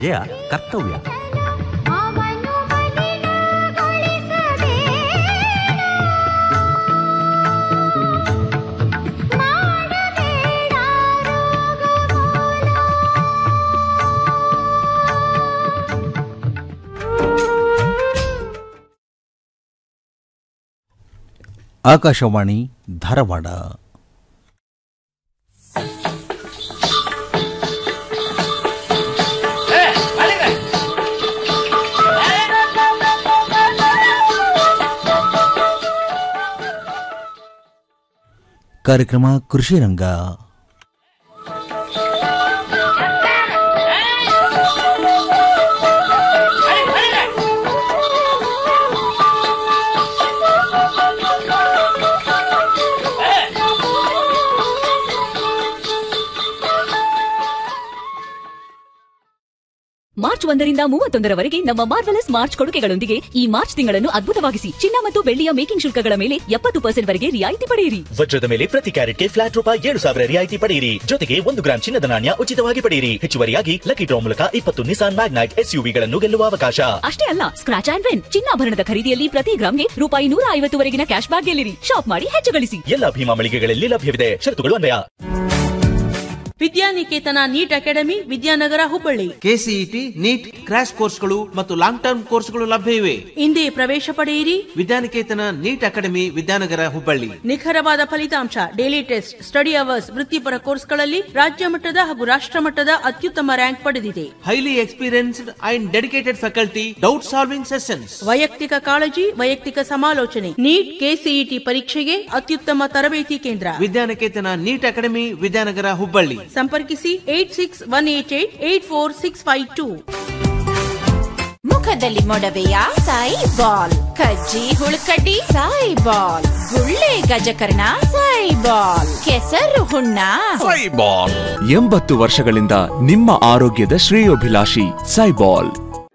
ಜಯ ಕರ್ತವ್ಯ ಅವನು ಮಲಿನಗೊಳಿಸಬೇಡ. ಮಾಡಬೇಡ ರೋಗಮೂಲ. ಆಕಾಶವಾಣಿ ಧಾರವಾಡ ಕಾರ್ಯಕ್ರಮ ಕೃಷಿ ರಂಗ ಮಾರ್ಚ್ ಒಂದರಿಂದ ಮೂವತ್ತೊಂದರವರೆಗೆ ನಮ್ಮ ಮಾರ್ವಲಸ್ ಮಾರ್ಚ್ ಕೊಡುಗೆಗಳೊಂದಿಗೆ ಈ ಮಾರ್ಚ್ ತಿಂಗಳನ್ನು ಅದ್ಭುತವಾಗಿಸಿ ಚಿನ್ನ ಮತ್ತು ಬೆಳ್ಳಿಯ ಮೇಕಿಂಗ್ ಶುಲ್ಕಗಳ ಮೇಲೆ ಎಪ್ಪತ್ತು ಪರ್ಸೆಂಟ್ ವರೆಗೆ ರಿಯಾಯಿತಿ ಪಡೆಯಿರಿ ವಜ್ರದ ಮೇಲೆ ಪ್ರತಿ ಕ್ಯಾರೆಟ್ಗೆ ಫ್ಲಾಟ್ ರೂಪಾಯಿ ಏಳು ಸಾವಿರ ರಿಯಾಯಿತಿ ಪಡೆಯಿರಿ ಜೊತೆಗೆ ಒಂದು ಗ್ರಾಂ ಚಿನ್ನದ ನಾಣ್ಯ ಉಚಿತವಾಗಿ ಪಡೆಯಿರಿ ಹೆಚ್ಚುವರಿಯಾಗಿ ಲಕ್ಕಿ ಡ್ರಾ ಮೂಲಕ ಇಪ್ಪತ್ತು ನಿಸಾನ್ ಮ್ಯಾಗ್ನೈಟ್ ಎಸ್ಯುವಿಗಳನ್ನು ಗೆಲ್ಲುವ ಅವಕಾಶ ಅಷ್ಟೇ ಅಲ್ಲ ಸ್ಕ್ರಾಚ್ ಆಂಡ್ ವಿನ್ ಚಿನ್ನಾಭರಣದ ಖರೀದಿಯಲ್ಲಿ ಪ್ರತಿ ಗ್ರಾಮ್ಗೆ ರೂಪಾಯಿ ನೂರ ಐವತ್ತುವರೆಗಿನ ಕ್ಯಾಶ್ ಬ್ಯಾಕ್ ಗೆಲ್ಲಿರಿ ಶಾಪ್ ಮಾಡಿ ಹೆಚ್ಚು ಗಳಿಸಿ ಎಲ್ಲ ಭೀಮಾ ಮಳಿಗೆಗಳಲ್ಲಿ ಲಭ್ಯವಿದೆ ಷರತ್ತುಗಳು ಅನ್ವಯ Vidyaniketan NEET academy Vidyanagar Hubballi KCET NEET crash ಕೋರ್ಸ್ಗಳು ಮತ್ತು ಲಾಂಗ್ ಟರ್ಮ್ ಕೋರ್ಸ್ಗಳು ಲಭ್ಯ ಇವೆ ಇಂದೇ ಪ್ರವೇಶ ಪಡೆಯಿರಿ ವಿದ್ಯಾನಿಕೇತನ ನೀಟ್ ಅಕಾಡೆಮಿ ವಿದ್ಯಾನಗರ ಹುಬ್ಬಳ್ಳಿ ನಿಖರವಾದ ಫಲಿತಾಂಶ ಡೈಲಿ ಟೆಸ್ಟ್ ಸ್ಟಡಿ ಅವರ್ಸ್ ವೃತ್ತಿಪರ ಕೋರ್ಸ್ಗಳಲ್ಲಿ ರಾಜ್ಯ ಮಟ್ಟದ ಹಾಗೂ ರಾಷ್ಟ್ರ ಮಟ್ಟದ ಅತ್ಯುತ್ತಮ ರ್ಯಾಂಕ್ ಪಡೆದಿದೆ highly experienced and dedicated faculty doubt solving sessions ವೈಯಕ್ತಿಕ ಕಾಳಜಿ ವೈಯಕ್ತಿಕ ಸಮಾಲೋಚನೆ ನೀಟ್ ಕೆಸಿಇಟಿ ಪರೀಕ್ಷೆಗೆ ಅತ್ಯುತ್ತಮ ತರಬೇತಿ ಕೇಂದ್ರ ವಿದ್ಯಾನಿಕೇತನ ನೀಟ್ ಅಕಾಡೆಮಿ ವಿದ್ಯಾನಗರ ಹುಬ್ಬಳ್ಳಿ ಸಂಪರ್ಕಿಸಿ eight six one eight eight eight four six five two ಮುಖದಲ್ಲಿ ಮೊಡವೆಯ ಸಾಯಿ ಬಾಲ್ ಕಜ್ಜಿ ಹುಳುಕಡ್ಡಿ ಸಾಯಿ ಬಾಲ್ ಗುಳ್ಳೆ ಗಜಕರ್ಣ ಸಾಯಿ ಬಾಲ್ ಕೆಸರು ಹುಣ್ಣ ಎಂಬತ್ತು ವರ್ಷಗಳಿಂದ ನಿಮ್ಮ ಆರೋಗ್ಯದ ಶ್ರೇಯೋಭಿಲಾಷಿ Saibol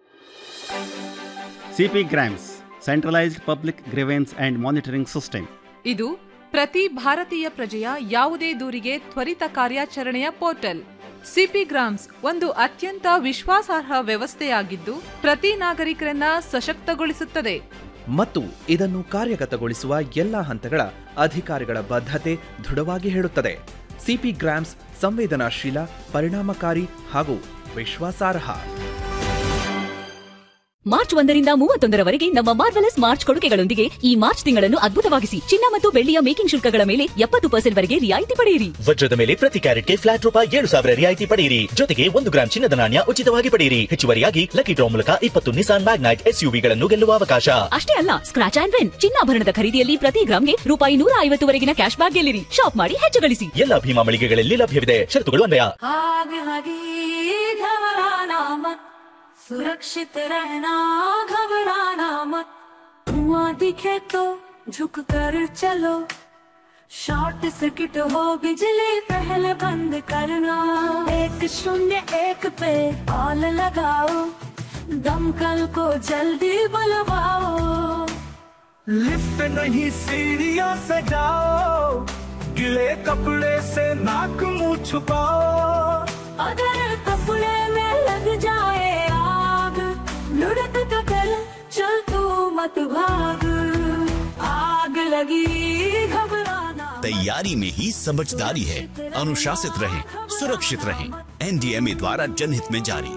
CP grams centralized public grievance and monitoring system ಇದು ಪ್ರತಿ ಭಾರತೀಯ ಪ್ರಜೆಯ ಯಾವುದೇ ದೂರಿಗೆ ತ್ವರಿತ ಕಾರ್ಯಾಚರಣೆಯ ಪೋರ್ಟಲ್ ಸಿಪಿ ಗ್ರಾಮ್ಸ್ ಒಂದು ಅತ್ಯಂತ ವಿಶ್ವಾಸಾರ್ಹ ವ್ಯವಸ್ಥೆಯಾಗಿದ್ದು ಪ್ರತಿ ನಾಗರಿಕರನ್ನ ಸಶಕ್ತಗೊಳಿಸುತ್ತದೆ ಮತ್ತು ಇದನ್ನು ಕಾರ್ಯಗತಗೊಳಿಸುವ ಎಲ್ಲ ಹಂತಗಳ ಅಧಿಕಾರಿಗಳ ಬದ್ಧತೆ ದೃಢವಾಗಿ ಹೇಳುತ್ತದೆ ಸಿಪಿ ಗ್ರಾಮ್ಸ್ ಸಂವೇದನಾಶೀಲ ಪರಿಣಾಮಕಾರಿ ಹಾಗೂ ವಿಶ್ವಾಸಾರ್ಹ ಮಾರ್ಚ್ ಒಂದರಿಂದ ಮೂವತ್ತೊಂದರವರೆಗೆ ನಮ್ಮ ಮಾರ್ವಲಸ್ ಮಾರ್ಚ್ ಕೊಡುಗೆಗಳೊಂದಿಗೆ ಈ ಮಾರ್ಚ್ ತಿಂಗಳನ್ನು ಅದ್ಭುತವಾಗಿಸಿ ಚಿನ್ನ ಮತ್ತು ಬೆಳ್ಳಿಯ ಮೇಕಿಂಗ್ ಶುಲ್ಕಗಳ ಮೇಲೆ ಎಪ್ಪತ್ತು ಪರ್ಸೆಂಟ್ ವರೆಗೆ ರಿಯಾಯಿತಿ ಪಡೆಯಿರಿ ವಜ್ರದ ಮೇಲೆ ಪ್ರತಿ ಕ್ಯಾರೆಟ್ಗೆ ಫ್ಲಾಟ್ ರೂಪಾಯಿ ಏಳು ಸಾವಿರ ರಿಯಾಯಿತಿ ಪಡೆಯಿರಿ ಜೊತೆಗೆ ಒಂದು ಗ್ರಾಂ ಚಿನ್ನದ ನಾಣ್ಯ ಉಚಿತವಾಗಿ ಪಡೆಯಿರಿ ಹೆಚ್ಚುವರಿಯಾಗಿ ಲಕ್ಕಿ ಡ್ರಾ ಮೂಲಕ ಇಪ್ಪತ್ತು ನಿಸಾನ್ ಮ್ಯಾಗ್ನೈಟ್ ಎಸ್ಯುವಿಗಳನ್ನು ಗೆಲ್ಲುವ ಅವಕಾಶ ಅಷ್ಟೇ ಅಲ್ಲ ಸ್ಕ್ರಾಚ್ ಆಂಡ್ ವಿನ್ ಚಿನ್ನಾಭರಣದ ಖರೀದಿಯಲ್ಲಿ ಪ್ರತಿ ಗ್ರಾಮ್ಗೆ ರೂಪಾಯಿ ನೂರ ಐವತ್ತುವರೆಗಿನ ಕ್ಯಾಶ್ ಬ್ಯಾಕ್ ಗೆಲ್ಲಿರಿ ಶಾಪ್ ಮಾಡಿ ಹೆಚ್ಚು ಗಳಿಸಿ ಎಲ್ಲ ಭೀಮಾ ಮಳಿಗೆಗಳಲ್ಲಿ ಲಭ್ಯವಿದೆ ಷರತ್ತುಗಳು ಅನ್ವಯ आगे आगे घबराना मत सुरक्षित रहना घबराना मत धुआं दिखे तो झुक कर चलो शॉर्ट सर्किट हो बिजली पहले बंद करना एक शून्य एक पे कॉल लगाओ दमकल को जल्दी बुलवाओ लिफ्ट नहीं सीढ़ियों से जाओ गिले कपड़े से नाक मुंह छुपाओ अगर कपड़े में लग जाए आग लुढ़क तो कर चल तू मत भाग आग लगी घबराना तैयारी में ही समझदारी है अनुशासित रहें सुरक्षित रहें एनडीएमए द्वारा जनहित में जारी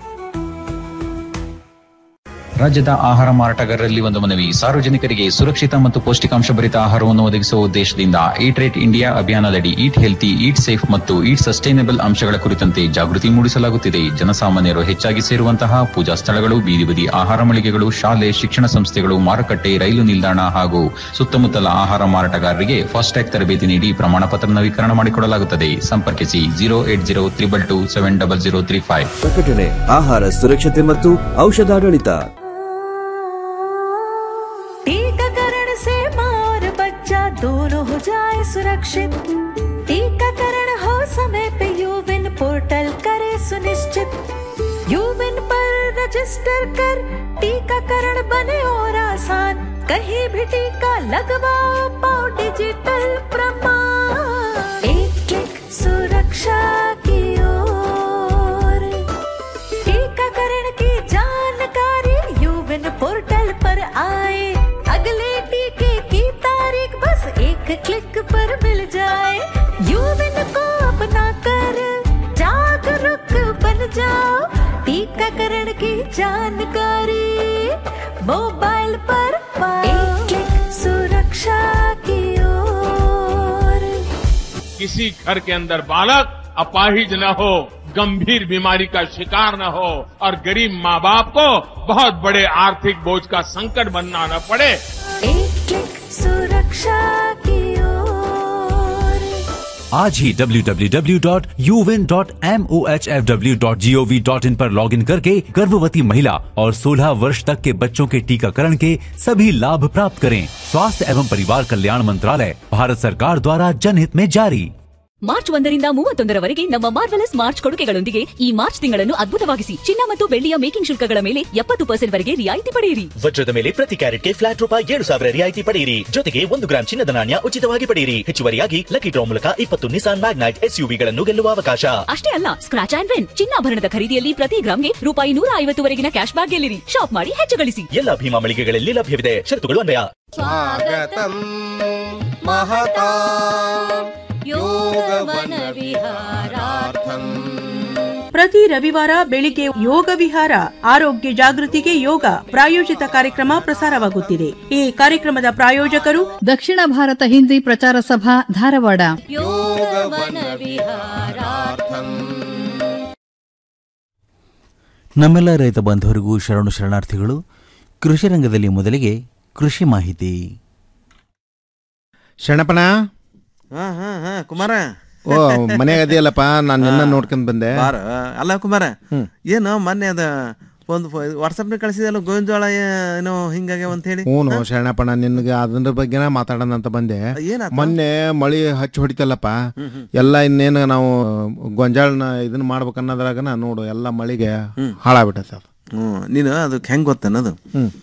ರಾಜ್ಯದ ಆಹಾರ ಮಾರಾಟಗಾರರಲ್ಲಿ ಒಂದು ಮನವಿ ಸಾರ್ವಜನಿಕರಿಗೆ ಸುರಕ್ಷಿತ ಮತ್ತು ಪೌಷ್ಟಿಕಾಂಶ ಭರಿತ ಆಹಾರವನ್ನು ಒದಗಿಸುವ ಉದ್ದೇಶದಿಂದ ಈಟ್ ರೇಟ್ ಇಂಡಿಯಾ ಅಭಿಯಾನದಡಿ ಈಟ್ ಹೆಲ್ತಿ ಈಟ್ ಸೇಫ್ ಮತ್ತು ಈಟ್ ಸಸ್ಟೈನಬಲ್ ಅಂಶಗಳ ಕುರಿತಂತೆ ಜಾಗೃತಿ ಮೂಡಿಸಲಾಗುತ್ತಿದೆ ಜನಸಾಮಾನ್ಯರು ಹೆಚ್ಚಾಗಿ ಸೇರುವಂತಹ ಪೂಜಾ ಸ್ಥಳಗಳು ಬೀದಿ ಬದಿ ಆಹಾರ ಮಳಿಗೆಗಳು ಶಾಲೆ ಶಿಕ್ಷಣ ಸಂಸ್ಥೆಗಳು ಮಾರುಕಟ್ಟೆ ರೈಲು ನಿಲ್ದಾಣ ಹಾಗೂ ಸುತ್ತಮುತ್ತಲ ಆಹಾರ ಮಾರಾಟಗಾರರಿಗೆ ಫಾಸ್ಟ್ಯಾಗ್ ತರಬೇತಿ ನೀಡಿ ಪ್ರಮಾಣ ಪತ್ರ ನವೀಕರಣ ಮಾಡಿಕೊಡಲಾಗುತ್ತದೆ ಸಂಪರ್ಕಿಸಿ zero eight zero triple two seven double zero three five ಪ್ರಕಟಣೆ ಆಹಾರ ಸುರಕ್ಷತೆ ಮತ್ತು ಔಷಧಾಡಳಿತ टीकाकरण से माँ और बच्चा दोनों हो जाए सुरक्षित टीकाकरण हो समय पे यूविन पोर्टल करे सुनिश्चित यूविन पर रजिस्टर कर टीकाकरण बने और आसान कहीं भी टीका लगवाओ पाओ डिजिटल प्रमाण एक क्लिक सुरक्षा की ओर टीका एक क्लिक पर मिल जाए यूविन को अपना कर जागरूक बन जाओ टीकाकरण की जानकारी मोबाइल पर पाओ एक क्लिक सुरक्षा की ओर किसी घर के अंदर बालक अपाहिज न हो गंभीर बीमारी का शिकार न हो और गरीब माँ बाप को बहुत बड़े आर्थिक बोझ का संकट बनना न पड़े एक क्लिक सुरक्षा की ओर आज ही www.uvin.mohfw.gov.in पर लॉगिन करके गर्भवती महिला और 16 वर्ष तक के बच्चों के टीकाकरण के सभी लाभ प्राप्त करें स्वास्थ्य एवं परिवार कल्याण मंत्रालय भारत सरकार द्वारा जनहित में जारी ಮಾರ್ಚ್ ಒಂದರಿಂದ ಮೂವತ್ತೊಂದರವರೆಗೆ ನಮ್ಮ ಮಾರ್ವೆಲಸ್ ಮಾರ್ಚ್ ಕೊಡುಗೆಗಳೊಂದಿಗೆ ಈ ಮಾರ್ಚ್ ತಿಂಗಳನ್ನು ಅದ್ಭುತವಾಗಿಸಿ ಚಿನ್ನ ಮತ್ತು ಬೆಳ್ಳಿಯ ಮೇಕಿಂಗ್ ಶುಲ್ಕಗಳ ಮೇಲೆ ಎಪ್ಪತ್ತು ಪರ್ಸೆಂಟ್ ವರೆಗೆ ರಿಯಾಯಿತಿ ಪಡೆಯಿರಿ ವಜ್ರದ ಮೇಲೆ ಪ್ರತಿ ಕ್ಯಾರೆಟ್ಗೆ ಫ್ಲಾಟ್ ರೂಪಾಯಿ ಏಳು ಸಾವಿರ ರಿಯಾಯಿತಿ ಪಡೆಯಿರಿ ಜೊತೆಗೆ ಒಂದು ಗ್ರಾಂ ಚಿನ್ನದ ನಾಣ್ಯ ಉಚಿತವಾಗಿ ಪಡೆಯಿರಿ ಹೆಚ್ಚುವರಿಯಾಗಿ ಲಕ್ಕಿ ಡ್ರಾ ಮೂಲಕ ಇಪ್ಪತ್ತು ನಿಸಾನ್ ಮ್ಯಾಗ್ನೈಟ್ ಎಸ್ಯುವಿಗಳನ್ನು ಗೆಲ್ಲುವ ಅವಕಾಶ ಅಷ್ಟೇ ಅಲ್ಲ ಸ್ಕ್ರಾಚ್ ಆಂಡ್ ವಿನ್ ಚಿನ್ನಾಭರಣದ ಖರೀದಿಯಲ್ಲಿ ಪ್ರತಿ ಗ್ರಾಮ್ಗೆ ರೂಪಾಯಿ ನೂರ ಐವತ್ತುವರೆಗಿನ ಕ್ಯಾಶ್ ಬ್ಯಾಕ್ ಗೆಲ್ಲಿರಿ ಶಾಪ್ ಮಾಡಿ ಹೆಚ್ಚು ಗಳಿಸಿ ಎಲ್ಲ ಭೀಮಾ ಮಳಿಗೆಗಳಲ್ಲಿ ಲಭ್ಯವಿದೆ ಷರತ್ತುಗಳು ಅನ್ವಯ स्वागतं महता योगवनविहारार्थम् ಪ್ರತಿ ರವಿವಾರ ಬೆಳಿಗ್ಗೆ ಯೋಗ ವಿಹಾರ ಆರೋಗ್ಯ ಜಾಗೃತಿಗೆ ಯೋಗ ಪ್ರಾಯೋಜಿತ ಕಾರ್ಯಕ್ರಮ ಪ್ರಸಾರವಾಗುತ್ತಿದೆ ಈ ಕಾರ್ಯಕ್ರಮದ ಪ್ರಾಯೋಜಕರು ದಕ್ಷಿಣ ಭಾರತ ಹಿಂದಿ ಪ್ರಚಾರ ಸಭಾ ಧಾರವಾಡ योगवनविहारार्थम् ನಮ್ಮೆಲ್ಲ ರೈತ ಬಾಂಧವರಿಗೂ ಶರಣು ಶರಣಾರ್ಥಿಗಳು ಕೃಷಿ ರಂಗದಲ್ಲಿ ಮೊದಲಿಗೆ ಕೃಷಿ ಮಾಹಿತಿ ಶರಣಪ್ಪನ ಹಾ ಹಾ ಹಾ ಕುಮಾರ ಓ ಮನ್ಯಾಗ ಅದೆಯಲ್ಲಪ್ಪ ನಾನು ನಿನ್ನ ನೋಡ್ಕೊಂಡ್ ಬಂದೆ ಬಾರ ಅಲ್ಲ ಕುಮಾರ ಏನು ಮೊನ್ನೆ ಅದ ಒಂದು ವಾಟ್ಸಪ್ನ ಕಳಿಸಿದಲ್ಲ ಗೋವಿಂದವಾಳ ಏನೋ ಹಿಂಗಾಗ್ಯಾವ ಅಂತ ಹೇಳಿ ಹ್ಞೂ ಶರಣಪ್ಪನ ನಿನ್ಗೆ ಅದ್ರ ಬಗ್ಗೆನ ಮಾತಾಡೋಣ ಅಂತ ಬಂದೆ ಏನಾತ? ಮೊನ್ನೆ ಮಳಿ ಹಚ್ಚಿ ಹೊಡಿತಲ್ಲಪ್ಪ ಎಲ್ಲ ಇನ್ನೇನು ನಾವು ಗೊಂಜಾಳನ ಇದನ್ನ ಮಾಡ್ಬೇಕನ್ನೋದ್ರಾಗನ ನೋಡು ಎಲ್ಲ ಮಳಿಗೆ ಹಾಳಾಗ್ಬಿಟ್ಟೈತೆ ಅದು ಹ್ಞೂ ನೀನು ಅದಕ್ಕೆ ಹೆಂಗೆ ಗೊತ್ತನ್ನೋದು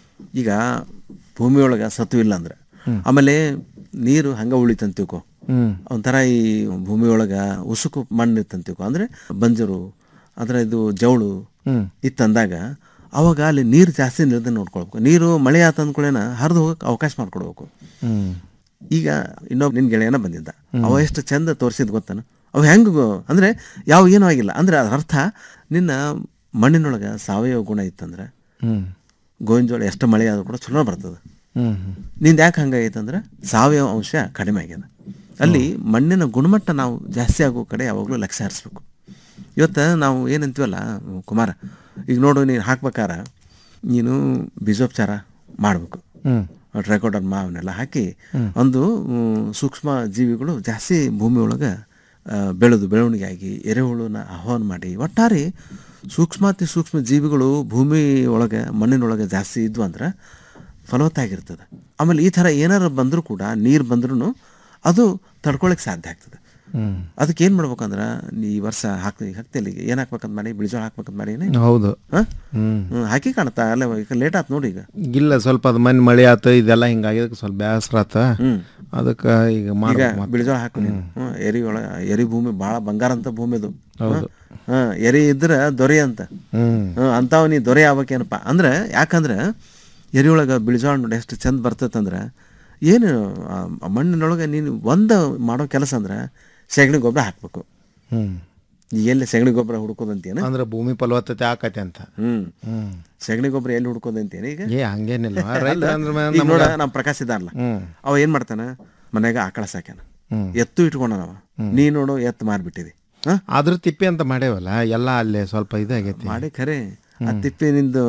ಈಗ ಭೂಮಿಯೊಳಗೆ ಸತ್ವ ಇಲ್ಲ ಅಂದ್ರೆ ಆಮೇಲೆ ನೀರು ಹಂಗ ಉಳಿತಂತ ತಿಳ್ಕೊ ಹ್ಮ್. ಒಂಥರ ಈ ಭೂಮಿಯೊಳಗೆ ಉಸುಕು ಮಣ್ಣು ಇತ್ತಂತ ತಿಳ್ಕೊ ಅಂದ್ರೆ ಬಂಜರು ಅದರ ಇದು ಜವಳು ಹ್ಮ್. ಇತ್ತಂದಾಗ ಅವಾಗ ಅಲ್ಲಿ ನೀರು ಜಾಸ್ತಿ ನಿಲ್ದೆ ನೋಡ್ಕೊಳ್ಬೇಕು ನೀರು ಮಳೆ ಆತ ಅಂದ್ಕೊಳ್ಳೇನ ಹರಿದು ಹೋಗಕ್ಕೆ ಅವಕಾಶ ಮಾಡ್ಕೊಡ್ಬೇಕು ಹ್ಮ್ ಈಗ ಇನ್ನೊಬ್ಬ ನಿನ್ ಗೆಳೆಯನ ಬಂದಿದ್ದ ಅವ ಎಷ್ಟು ಚಂದ ತೋರಿಸಿದ್ ಗೊತ್ತಾನ ಅವ ಹೆಂಗ ಅಂದ್ರೆ ಯಾವ ಏನೂ ಆಗಿಲ್ಲ ಅಂದ್ರೆ ಅದ್ರ ಅರ್ಥ ನಿನ್ನ ಮಣ್ಣಿನೊಳಗೆ ಸಾವಯವ ಗುಣ ಇತ್ತಂದ್ರೆ ಹ್ಮ್ ಗೋವಿನ ಜೋಳ ಎಷ್ಟು ಮಳೆ ಆದ್ರೂ ಕೂಡ ಚಲೋ ಬರ್ತದೆ ಹ್ಮ್ ಹ್ಮ್ ನಿಂದು ಯಾಕೆ ಹಂಗಾಗೈತಂದ್ರೆ ಸಾವಯವ ಅಂಶ ಕಡಿಮೆ ಆಗ್ಯದ ಅಲ್ಲಿ ಮಣ್ಣಿನ ಗುಣಮಟ್ಟ ನಾವು ಜಾಸ್ತಿ ಆಗೋ ಕಡೆ ಯಾವಾಗಲೂ ಲಕ್ಷ್ಯ ಹರಿಸ್ಬೇಕು ಇವತ್ತು ನಾವು ಏನಂತೀವಲ್ಲ ಕುಮಾರ ಈಗ ನೋಡು ನೀನು ಹಾಕ್ಬೇಕಾರ ನೀನು ಬೀಜೋಪಚಾರ ಮಾಡಬೇಕು ಹ್ಮ್. ಟ್ರೈಕೋಡರ್ಮ ಅವನ್ನೆಲ್ಲ ಹಾಕಿ ಹ್ಮ್. ಒಂದು ಮ್, ಸೂಕ್ಷ್ಮ ಜೀವಿಗಳು ಜಾಸ್ತಿ ಭೂಮಿ ಒಳಗೆ ಬೆಳೆದು ಬೆಳವಣಿಗೆ ಆಗಿ ಎರೆಹುಳುನ ಆಹ್ವಾನ ಮಾಡಿ ಒಟ್ಟಾರೆ ಸೂಕ್ಷ್ಮಾತಿ ಸೂಕ್ಷ್ಮ ಜೀವಿಗಳು ಭೂಮಿ ಒಳಗೆ ಮಣ್ಣಿನೊಳಗೆ ಜಾಸ್ತಿ ಇದ್ವು ಅಂದ್ರೆ ಫಲವತ್ತಾಗಿರ್ತದೆ ಆಮೇಲೆ ಈ ಥರ ಏನಾರು ಬಂದರೂ ಕೂಡ ನೀರು ಬಂದ್ರೂ ಅದು ತಡ್ಕೊಳಕ್ಕೆ ಸಾಧ್ಯ ಆಗ್ತದೆ ಹ್ಮ್. ಅದಕ್ಕೆ ಏನು ಮಾಡ್ಬೇಕಂದ್ರೆ ನೀ ಈ ವರ್ಷ ಹಾಕ್ತಿ ಹಾಕ್ತಿಲ್ಲ ಈಗ ಏನು ಹಾಕ್ಬೇಕಂತ ಮಾಡಿ ಬಿಳಿಜೋಳ ಹಾಕ್ಬೇಕಂತ ಮಾಡಿ ಹೌದು ಹಾಂ ಹ್ಮ್ ಹಾಕಿ ಕಾಣುತ್ತಾ ಅಲ್ಲ ಈಗ ಲೇಟ್ ಆಯ್ತು ನೋಡಿ ಈಗ ಇಲ್ಲ ಸ್ವಲ್ಪ ಅದು ಮನೆ ಮಳೆ ಆತ ಇದೆಲ್ಲ ಹಿಂಗಾಗಿದ್ದಕ್ಕೆ ಸ್ವಲ್ಪ ಬೇಸರ ಆತ ಅದಕ್ಕೆ ಈಗ ಈಗ ಮಾಡ್ಬೇಕು ಮತ್ತೆ. ಬಿಳಿಜೋಳ ಹಾಕು ನೀನು ಹ್ಮ್, ಎರಿ ಒಳ ಎರಿ ಭೂಮಿ ಭಾಳ ಬಂಗಾರ ಅಂತ ಭೂಮಿ ಅದು ಹೌದು. ಹಾಂ ಎರಿ ಇದ್ರೆ ದೊರೆ ಅಂತ ಹ್ಮ್. ಹ್ಮ್, ಅಂಥವ್ ನೀ ದೊರೆ ಆಗ್ಬೇಕೇನಪ್ಪ ಅಂದ್ರೆ ಯಾಕಂದ್ರೆ ಎರಿ ಒಳಗೆ ಬಿಳಿಜೋಳ ನೋಡಿ ಎಷ್ಟು ಚಂದ ಬರ್ತೈತಂದ್ರೆ ಏನು ಆ ಮಣ್ಣಿನೊಳಗೆ ನೀನು ಒಂದು ಮಾಡೋ ಕೆಲಸ ಅಂದ್ರೆ ಸೆಗಣಿ ಗೊಬ್ಬರ ಹಾಕ್ಬೇಕು ಹ್ಮ್ ಈಗ ಎಲ್ಲಿ ಸೆಗಣಿ ಗೊಬ್ಬರ ಹುಡ್ಕೋದಂತೇನು ಅಂದ್ರೆ ಭೂಮಿ ಫಲವತ್ತತೆ ಆಕತೆ ಅಂತ ಹ್ಮ್ ಹ್ಮ್ ಸೆಗಣಿ ಗೊಬ್ಬರ ಎಲ್ಲಿ ಹುಡ್ಕೋದಂತೇನು ಈಗ ಏ ಹಂಗೇನಿಲ್ಲ ರೈತ ಅಲ್ಲ, ಅಂದ್ರೆ ಮ- ಈಗ ನೋಡ ನಮ್ಗೆ- ನಮ್ಮ ಪ್ರಕಾಶ್ ಇದ್ದಾರಲ್ಲ ಹ್ಮ್. ಅವ ಏನ್ ಮಾಡ್ತಾನ ಮನ್ಯಾಗ ಆಕಳ ಸಾಕ್ಯಾನ ಹ್ಮ್. ಎತ್ತು ಇಟ್ಕೊಂಡ ನಾವ ನೀ ನೋಡು ಎತ್ತು ಮಾರ್ಬಿಟ್ಟಿದಿ ಹಾ ಅದ್ರ ತಿಪ್ಪಿ ಅಂತ ಮಾಡೇವಲ್ಲ ಎಲ್ಲ ಅಲ್ಲೇ ಸ್ವಲ್ಪ ಇದಾಗೈತಿ ಮಾಡಿ ಖರೆ ಆ ತಿಪ್ಪಿ ನಿಂದು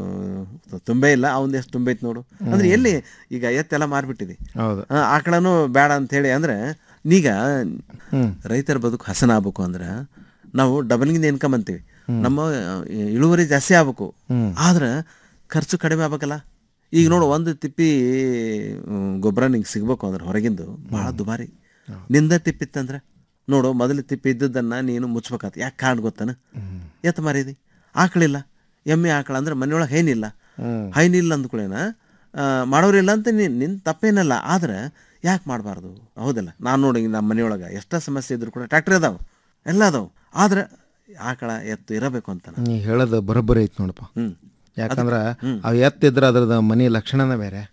ತುಂಬೆ ಇಲ್ಲ ಅವಂದ್ ಎಷ್ಟು ತುಂಬೈತಿ ನೋಡು ಅಂದ್ರೆ ಎಲ್ಲಿ ಈಗ ಎತ್ತೆಲ್ಲ ಮಾರ್ಬಿಟ್ಟಿದಿ ಹೌದು ಆ, ಆಕಳನು ಬೇಡ ಅಂತ ಹೇಳಿ ಅಂದ್ರೆ ನೀಗ ಹ್ಮ್. ರೈತರ ಬದುಕು ಹಸನ ಆಗ್ಬೇಕು ಅಂದ್ರೆ ನಾವು ಡಬಲಿಂಗ್ ಇನ್ಕಮ್ ಅಂತೀವಿ ನಮ್ಮ ಆ, ಇಳುವರಿ ಜಾಸ್ತಿ ಆಗ್ಬೇಕು ಹ್ಮ್. ಆದ್ರೆ ಖರ್ಚು ಕಡಿಮೆ ಆಗ್ಬೇಕಲ್ಲ ಈಗ ನೋಡು ಒಂದು ತಿಪ್ಪಿ ಹ್ಮ್, ಗೊಬ್ಬರ ನಿಂಗೆ ಸಿಗ್ಬೇಕು ಅಂದ್ರೆ ಹೊರಗಿಂದು ಭಾಳ ದುಬಾರಿ ನಿಂದ ತಿಪ್ಪಿತ್ತಂದ್ರೆ ನೋಡು ಮೊದಲು ತಿಪ್ಪಿ ಇದ್ದದ್ದನ್ನ ನೀನು ಮುಚ್ಬೇಕಾತ ಯಾಕೆ ಕಾರಣ ಗೊತ್ತಾನ ಎತ್ತ ಮಾರಿದಿ ಆಕಳಿಲ್ಲ ಎಮ್ಮೆ ಆಕಳ ಅಂದ್ರೆ ಮನೆಯೊಳಗೆ ಹೈನಿಲ್ಲ ಹ್ಮ್. ಹೈನಿಲ್ಲ ಅಂದ್ಕೊಳ್ಳೇನ ಆ, ಮಾಡೋರಿಲ್ಲ ಅಂತ ನೀನು ನಿನ್ನ ತಪ್ಪೇನಲ್ಲ ಆದ್ರೆ ಯಾಕೆ ಮಾಡಬಾರ್ದು ಹೌದಲ್ಲ ನಾನು ನೋಡಿ ನಮ್ಮ ಮನೆಯೊಳಗೆ ಎಷ್ಟೋ ಸಮಸ್ಯೆ ಇದ್ರು ಕೂಡ ಟ್ರ್ಯಾಕ್ಟರ್ ಅದಾವೆ ಎಲ್ಲ ಅದಾವೆ ಆದ್ರೆ ಆಕಳ ಎತ್ತು ಇರಬೇಕು ಅಂತ ನೀ ಹೇಳೋದು ಬರೋಬ್ಬರಿ ಐತಿ ನೋಡಪ್ಪ ಹ್ಮ್. ಯಾಕಂದ್ರ ಅವು ಎತ್ತಿದ್ರೆ ಅದ್ರದ್ದು ಮನಿ ಲಕ್ಷಣನೇ ಬೇರೆ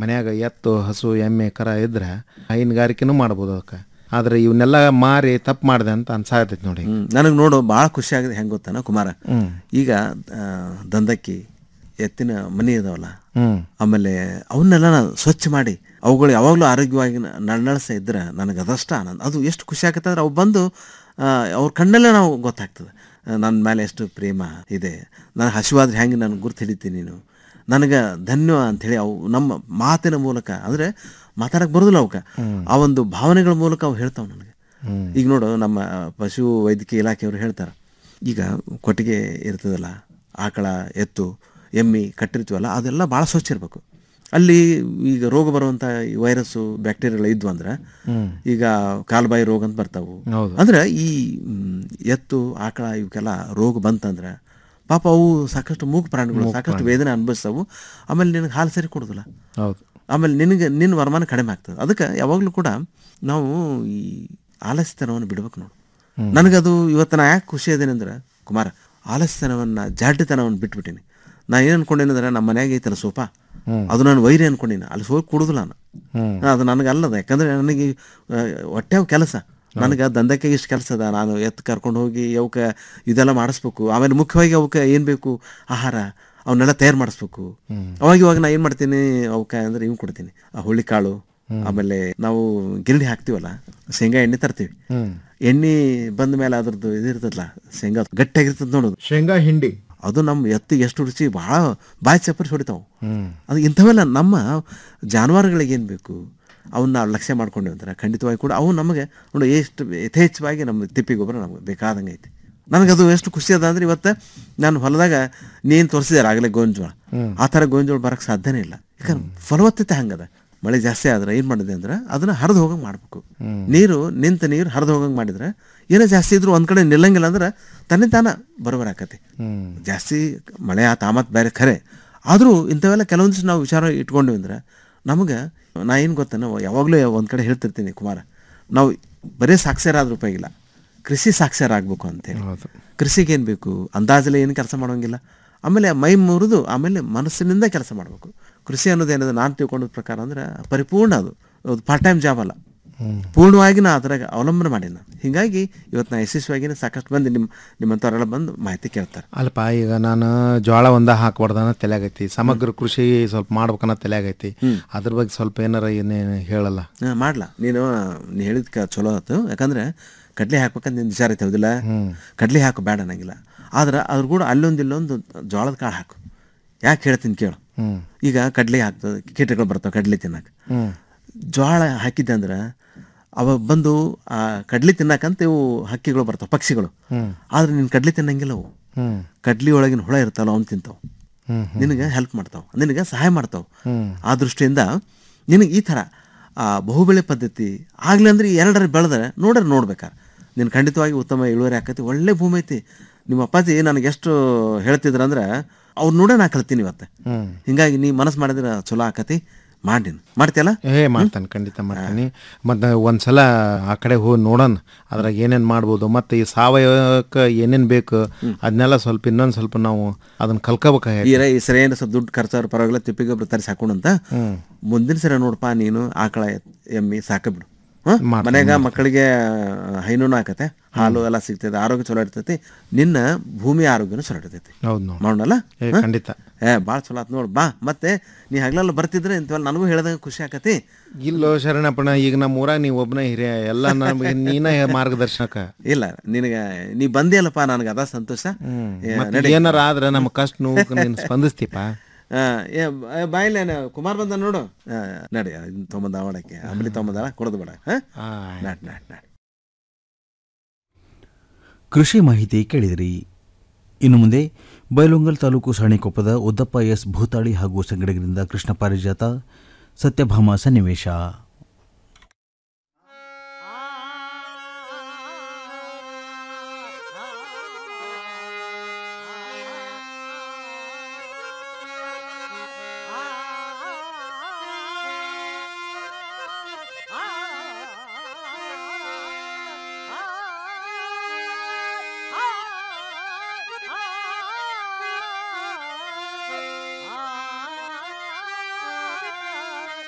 ಮನ್ಯಾಗ ಎತ್ತು ಹಸು ಎಮ್ಮೆ ಕರ ಇದ್ರೆ ಹೈನುಗಾರಿಕೆನೂ ಮಾಡ್ಬೋದು ಅದಕ್ಕೆ ಆದ್ರೆ ಇವನ್ನೆಲ್ಲ ಮಾರಿ ತಪ್ಪು ಮಾಡಿದೆ ಅಂತ ಅನ್ಸಾಕತೈತಿ ನೋಡಿ ನನಗೆ ನೋಡು ಭಾಳ ಖುಷಿ ಆಗಿದೆ ಹೆಂಗೆ ಗೊತ್ತಾನ ಕುಮಾರ ಹ್ಮ್. ಈಗ ಆ, ದಂದಕ್ಕಿ ಎತ್ತಿನ ಮನಿ ಇದಾವಲ್ಲ ಹ್ಮ್. ಆಮೇಲೆ ಅವನ್ನೆಲ್ಲ ನಾನು ಸ್ವಚ್ಛ ಮಾಡಿ ಅವುಗಳು ಯಾವಾಗಲೂ ಆರೋಗ್ಯವಾಗಿ ನನ್ನಳಿಸ ಇದ್ರೆ ನನಗೆ ಅದಷ್ಟ ಆನಂದ ಅದು ಎಷ್ಟು ಖುಷಿ ಆಗತ್ತೆ ಅಂದ್ರೆ ಅವು ಬಂದು ಆ, ಅವ್ರ ಕಣ್ಣಲ್ಲೇ ನಾವು ಗೊತ್ತಾಗ್ತದೆ ಆ, ನನ್ನ ಮೇಲೆ ಎಷ್ಟು ಪ್ರೇಮ ಇದೆ ನಾನು ಹಸಿವಾದ್ರೆ ಹೆಂಗೆ ನಾನು ಗುರ್ತು ಹಿಡಿತೀನಿ ನೀನು ನನಗೆ ಧನ್ಯ ಅಂಥೇಳಿ ಅವು ನಮ್ಮ ಮಾತಿನ ಮೂಲಕ ಅಂದರೆ ಮಾತಾಡಕ್ಕೆ ಬರೋದಿಲ್ಲ ಅವಕ್ಕೆ ಆ ಒಂದು ಭಾವನೆಗಳ ಮೂಲಕ ಅವು ಹೇಳ್ತಾವೆ ನನಗೆ ಈಗ ನೋಡು ನಮ್ಮ ಪಶು ವೈದ್ಯಕೀಯ ಇಲಾಖೆಯವರು ಹೇಳ್ತಾರೆ ಈಗ ಕೊಟ್ಟಿಗೆ ಇರ್ತದಲ್ಲ ಆಕಳ ಎತ್ತು ಎಮ್ಮಿ ಕಟ್ಟಿರ್ತೀವಲ್ಲ ಅದೆಲ್ಲ ಭಾಳ ಸ್ವಚ್ಛ ಇರಬೇಕು ಅಲ್ಲಿ ಈಗ ರೋಗ ಬರುವಂಥ ಈ ವೈರಸ್ಸು ಬ್ಯಾಕ್ಟೀರಿಯಾಗಳು ಇದ್ವು ಅಂದ್ರೆ ಹ್ಮ್. ಈಗ ಕಾಲ್ಬಾಯಿ ರೋಗ ಅಂತ ಬರ್ತಾವು ಹೌದು. ಅಂದ್ರೆ ಈ ಮ್, ಎತ್ತು ಆಕಳ ಇವಕ್ಕೆಲ್ಲ ರೋಗ ಬಂತಂದ್ರೆ ಪಾಪ ಅವು ಸಾಕಷ್ಟು ಮೂಗು ಪ್ರಾಣಿಗಳು ಮೂಕ್ ಸಾಕಷ್ಟು ಪ್ರಾಣಿ. ವೇದನೆ ಅನುಭವಿಸ್ತಾವು ಆಮೇಲೆ ನಿನಗೆ ಹಾಲು ಸರಿ ಕೊಡೋದಿಲ್ಲ ಹೌದು ಆಮೇಲೆ ನಿನಗೆ ನಿನ್ನ ವರಮಾನ ಕಡಿಮೆ ಆಗ್ತದೆ ಅದಕ್ಕೆ ಯಾವಾಗಲೂ ಕೂಡ ನಾವು ಈ ಆಲಸ್ಯತನವನ್ನು ಬಿಡ್ಬೇಕು ನೋಡು ಹ್ಮ್. ನನಗದು ಇವತ್ತು ನಾ ಯಾಕೆ ಖುಷಿ ಅದೇನೆ ಅಂದ್ರೆ ಕುಮಾರ ಆಲಸ್ಯತನವನ್ನು ಜಾಡ್ಯತನವನ್ನು ಬಿಟ್ಬಿಟ್ಟೀನಿ ನಾ ಏನು ಅನ್ಕೊಂಡೇನಂದ್ರೆ ನಮ್ಮ ಮನ್ಯಾಗ ಐತಲ್ಲ ಸೋಫಾ ಹ್ಮ್. ಅದು ನಾನು ವೈರಿ ಅನ್ಕೊಂಡಿನಿ ಅಲ್ಲಿ ಹೋಗಿ ಕುಡುದಿಲ್ಲ ನಾನು ಹ್ಮ್. ಅದು ನನಗೆ ಅಲ್ಲದ ಯಾಕಂದ್ರೆ ನನಗೆ ಆ, ಹೊಟ್ಟೆ ಕೆಲಸ ನನಗೆ ದಂಧಕ್ಕೆ ಇಷ್ಟು ಕೆಲಸ ಅದ ನಾನು ಎತ್ತು ಕರ್ಕೊಂಡು ಹೋಗಿ ಅವಕ್ಕೆ ಇದೆಲ್ಲ ಮಾಡಿಸ್ಬೇಕು ಆಮೇಲೆ ಮುಖ್ಯವಾಗಿ ಅವಕ್ಕೆ ಏನು ಬೇಕು ಆಹಾರ ಅವನ್ನೆಲ್ಲ ತಯಾರು ಮಾಡಿಸ್ಬೇಕು ಅವಾಗ ಇವಾಗ ನಾ ಏನು ಮಾಡ್ತೀನಿ ಅವಕ್ಕೆ ಅಂದ್ರೆ ಇವ್ ಕೊಡ್ತೀನಿ ಆ ಹುಳ್ಳಿಕಾಳು ಆಮೇಲೆ ನಾವು ಗಿರಣಿ ಹಾಕ್ತೀವಲ್ಲ ಶೇಂಗಾ ಎಣ್ಣೆ ತರ್ತೀವಿ ಹ್ಮ್. ಎಣ್ಣೆ ಬಂದ ಮೇಲೆ ಅದ್ರದ್ದು ಇದು ಇರ್ತದಲ್ಲ ಶೇಂಗಾ ಗಟ್ಟಿಯಾಗಿರ್ತದೆ ನೋಡೋದು ಶೇಂಗಾ ಹಿಂಡಿ ಅದು ನಮ್ಮ ಎತ್ತಿಗೆ ಎಷ್ಟು ರುಚಿ ಭಾಳ ಬಾಯಿ ಚಪ್ಪರಿಸಿ ಹೊಡಿತಾವೆ ಹ್ಮ್. ಅದು ಇಂಥವೆಲ್ಲ ನಮ್ಮ ಜಾನುವಾರುಗಳಿಗೆ ಏನು ಬೇಕು ಅವನ್ನ ನಾವು ಲಕ್ಷ್ಯ ಮಾಡ್ಕೊಂಡೇವೆ ಅಂದ್ರೆ ಖಂಡಿತವಾಗಿ ಕೂಡ ಅವು ನಮಗೆ ನೋಡಿ ಎಷ್ಟು ಯಥೇಚ್ಛವಾಗಿ ನಮ್ಮ ತಿಪ್ಪಿ ಗೊಬ್ಬರ ನಮಗೆ ಬೇಕಾದಂಗೆ ಐತಿ ನನಗದು ಎಷ್ಟು ಖುಷಿ ಅದ ಅಂದ್ರೆ ಇವತ್ತು ನಾನು ಹೊಲದಾಗ ನೀನು ತೋರಿಸಿದಾರೆ ಆಗಲೇ ಗೋಂಜೋಳ ಹ್ಮ್. ಆ ಥರ ಗೋಂಜೋಳ ಬರಕ್ಕೆ ಸಾಧ್ಯನೇ ಇಲ್ಲ ಯಾಕಂದ್ರೆ ಫಲವತ್ತತೆ ಹಂಗದ ಮಳೆ ಜಾಸ್ತಿ ಆದ್ರೆ ಏನು ಮಾಡಿದೆ ಅಂದ್ರೆ ಅದನ್ನ ಹರಿದು ಹೋಗಂಗೆ ಮಾಡಬೇಕು ಹ್ಮ್. ನೀರು ನಿಂತ ನೀರು ಹರಿದು ಹೋಗಂಗೆ ಮಾಡಿದ್ರೆ ಏನೋ ಜಾಸ್ತಿ ಇದ್ರು ಒಂದ್ ಕಡೆ ನಿಲ್ಲಂಗಿಲ್ಲ ಅಂದ್ರೆ ತನ್ನೇ ತಾನ ಬರೋಬರ ಆಕತಿ ಹ್ಮ್. ಜಾಸ್ತಿ ಮಳೆ ಆತ ಆಮತ್ ಬೇರೆ ಖರೆ ಆದರೂ ಇಂಥವೆಲ್ಲ ಕೆಲವೊಂದಿಷ್ಟು ನಾವು ವಿಚಾರ ಇಟ್ಕೊಂಡ್ವಿ ಅಂದ್ರೆ ನಮಗೆ ನಾ ಏನು ಗೊತ್ತೇನೋ ಯಾವಾಗಲೂ ಒಂದು ಕಡೆ ಹೇಳ್ತಿರ್ತೀನಿ ಕುಮಾರ ನಾವು ಬರೀ ಸಾಕ್ಷರ ಆದ್ರೂ ಉಪಯೋಗಿಲ್ಲ ಕೃಷಿ ಸಾಕ್ಷರ ಆಗಬೇಕು ಅಂತೇಳಿ ಕೃಷಿಗೆ ಏನು ಬೇಕು ಅಂದಾಜಲ್ಲಿ ಏನು ಕೆಲಸ ಮಾಡೋಂಗಿಲ್ಲ ಆಮೇಲೆ ಮೈ ಮುರಿದು ಆಮೇಲೆ ಮನಸ್ಸಿನಿಂದ ಕೆಲಸ ಮಾಡಬೇಕು ಕೃಷಿ ಅನ್ನೋದು ಏನಿದೆ ನಾನು ತಿಳ್ಕೊಂಡ ಪ್ರಕಾರ ಅಂದ್ರೆ ಪರಿಪೂರ್ಣ ಅದು ಅದು ಪಾರ್ಟ್ ಟೈಮ್ ಜಾಬ್ ಅಲ್ಲ ಪೂರ್ಣವಾಗಿ ನಾ ಅದ್ರಾಗ ಅವಲಂಬನೆ ಮಾಡೀನಿ ನಾನು ಹೀಗಾಗಿ ಇವತ್ತು ನಾ ಯಶಸ್ವಿಯಾಗಿನೇ ಸಾಕಷ್ಟು ಮಂದಿ ನಿಮ್ಮ ನಿಮ್ಮಂಥವರೆಲ್ಲ ಬಂದು ಮಾಹಿತಿ ಕೇಳ್ತಾರೆ ಅಲ್ಪ ಈಗ ನಾನು ಜೋಳ ಒಂದ ಹಾಕ್ಬಾರ್ದನ್ನ ತಲೆಯಾಗೈತಿ ಸಮಗ್ರ ಕೃಷಿ ಸ್ವಲ್ಪ ಮಾಡ್ಬೇಕನ್ನ ತಲೆಯಾಗೈತಿ ಅದ್ರ ಬಗ್ಗೆ ಸ್ವಲ್ಪ ಏನಾರ ಏನೇನು ಹೇಳಲ್ಲ ಹಾಂ ಮಾಡ್ಲಾ ನೀನು ನೀ ಹೇಳಿದ್ಕ ಚಲೋ ಆಯ್ತು ಯಾಕಂದ್ರೆ ಕಡ್ಲೆ ಹಾಕ್ಬೇಕಂತ ನಿನ್ನ ವಿಚಾರ ಐತೆ ಹೌದಿಲ್ಲ ಕಡ್ಲೆ ಹಾಕು ಬೇಡ ಅನ್ನಂಗಿಲ್ಲ ಆದ್ರೆ ಅದ್ರ ಕೂಡ ಅಲ್ಲೊಂದು ಇಲ್ಲೊಂದು ಜೋಳದ ಕಾಳು ಹಾಕು ಯಾಕೆ ಹೇಳ್ತೀನಿ ಕೇಳು ಹ್ಮ್. ಈಗ ಕಡ್ಲೆ ಹಾಕ್ತದೆ ಕೀಟಗಳು ಬರ್ತಾವೆ ಕಡ್ಲೆ ತಿನ್ನಕ್ಕೆ ಹ್ಮ್. ಜೋಳ ಹಾಕಿದ್ದೆ ಅಂದ್ರೆ ಅವ ಬಂದು ಆ ಕಡ್ಲಿ ತಿನ್ನಕಂತ ಇವು ಹಕ್ಕಿಗಳು ಬರ್ತಾವೆ ಪಕ್ಷಿಗಳು ಹ್ಮ್. ಆದ್ರೆ ನೀನು ಕಡ್ಲಿ ತಿನ್ನಂಗಿಲ್ಲ ಅವು ಹ್ಮ್. ಕಡ್ಲಿ ಒಳಗಿನ ಹುಳ ಇರ್ತಾವಲ್ಲ ಅವ್ನು ತಿಂತಾವ ಹ್ಮ್, ಹ್ಮ್. ನಿನಗೆ ಹೆಲ್ಪ್ ಮಾಡ್ತಾವ ನಿನಗೆ ಸಹಾಯ ಮಾಡ್ತಾವ ಹ್ಮ್. ಆ ದೃಷ್ಟಿಯಿಂದ ನಿನಗೆ ಈ ಥರ ಆ ಬಹುಬೆಳೆ ಪದ್ಧತಿ ಆಗ್ಲಿ ಅಂದ್ರೆ ಈ ಎರಡರ ಬೆಳೆದ್ರೆ ನೋಡ್ರೆ ನೋಡ್ಬೇಕಾರೆ ನೀನು ಖಂಡಿತವಾಗಿ ಉತ್ತಮ ಇಳುವರಿ ಆಕತಿ ಒಳ್ಳೆ ಭೂಮಿ ಐತಿ ನಿಮ್ಮ ಅಪ್ಪಾಜಿ ನನಗೆ ಎಷ್ಟು ಹೇಳ್ತಿದ್ರು ಅಂದ್ರೆ ಅವ್ರು ನೋಡೇ ನಾ ಕಲ್ತೀನಿ ಇವತ್ತು ಹ್ಮ್. ಹಿಂಗಾಗಿ ನೀ ಮನಸ್ಸು ಮಾಡಿದ್ರೆ ಚಲೋ ಆಕತಿ ಮಾಡಿನ ಮಾಡ್ತೀಯಲ್ಲ ಏ ಮಾಡ್ತಾನೆ ಖಂಡಿತ ಮಾಡ್ತೀನಿ ಮತ್ತು ಒಂದ್ಸಲ ಆ ಕಡೆ ಹೋಗಿ ನೋಡೋಣ ಅದ್ರಾಗ ಏನೇನು ಮಾಡ್ಬೋದು ಮತ್ತು ಈ ಸಾವಯವಕ್ಕೆ ಏನೇನು ಬೇಕು ಅದನ್ನೆಲ್ಲ ಸ್ವಲ್ಪ ಇನ್ನೊಂದು ಸ್ವಲ್ಪ ನಾವು ಅದನ್ನ ಕಲ್ಕೋಬೇಕಾಗಿ ಈ ಈ ಸರಿ ಏನು ಸ್ವಲ್ಪ ದುಡ್ಡು ಖರ್ಚಾದ್ರು ಪರವಾಗಿಲ್ಲ ತಿಪ್ಪಿ ಗೊಬ್ಬರ ತರಿಸಿ ಹಾಕೊಂಡಂತ ಹ್ಮ್. ಮುಂದಿನ ಸರಿ ನೋಡಪ್ಪ ನೀನು ಆಕಳ ಎತ್- ಎಮ್ಮಿ ಸಾಕಬಿಡು ಹ್ಮ್? ಮಾಡ್ತೀನಿ, ಮನ್ಯಾಗ ಮಕ್ಕಳಿಗೆ ಹೈನೂನು ಆಕತೆ ಹಾಲು ಎಲ್ಲ ಸಿಗ್ತೈತೆ ಆರೋಗ್ಯ ಚಲೋ ಇರ್ತೈತಿ ನಿನ್ನ ಭೂಮಿ ಆರೋಗ್ಯನೂ ಚಲೋ ಇರ್ತೈತಿ ಹೌದು ನೋಡಿ ಮಾಡೋಣಲ್ಲ ಏ, ಹಾ? ಖಂಡಿತ. ಏ ಭಾಳ ಚಲೋ ಆತ್ ನೋಡು ಬಾ ಮತ್ತೆ ನೀ ಹಗಲೆಲ್ಲ ಬರ್ತಿದ್ರೆ ಇಂಥವೆಲ್ಲ ನನಗೂ ಹೇಳ್ದಂಗೆ ಖುಷಿ ಆಕತಿ ಇಲ್ಲೋ ಶರಣಪ್ಪಣ ಈಗ ನಮ್ಮ ಊರಾಗ ನೀವು ಒಬ್ಬನೇ ಹಿರಿಯ ಎಲ್ಲ ನಮಗೆ ನೀನ ಮಾರ್ಗದರ್ಶನಕ ಇಲ್ಲ ನಿನಗೆ ನೀ ಬಂದಿಯಲ್ಲಪ್ಪ ನನಗೆ ಅದ ಸಂತೋಷ ಏ, ಮತ್ತೆ ನಡಿ. ಏನಾರ ಆದ್ರೆ ನಮ್ಮ ಕಷ್ಟ ನೋವು ನೀನು ಸ್ಪಂದಿಸ್ತೀಪ ಆ, ಏ ಬ- ಬಾಯಿಲೇನ ಕುಮಾರ್ ಬಂದ ನೋಡು ಆ, ನಡಿ ಇದನ್ನ ತೊಗೊಂಬಂದ ಅವಡಕ್ಕೆ ಅಂಬಲಿ ತೊಗೊಂಬಂದ ಕೊಡದು ಬೇಡ ಹಾ ನಾಟ್ ನಾಟ್ ನಾಟ್ ಕೃಷಿ ಮಾಹಿತಿ ಕೇಳಿದಿರಿ ಇನ್ನು ಮುಂದೆ ಬೈಲೊಂಗಲ್ ತಾಲೂಕು ಸಾಣಿಕೊಪ್ಪದ ಉದ್ದಪ್ಪ ಎಸ್ ಭೂತಾಳಿ ಹಾಗೂ ಸಂಗಡಿಗರಿಂದ ಕೃಷ್ಣ ಪಾರಿಜಾತ ಸತ್ಯಭಾಮ ಸನ್ನಿವೇಶ ಆ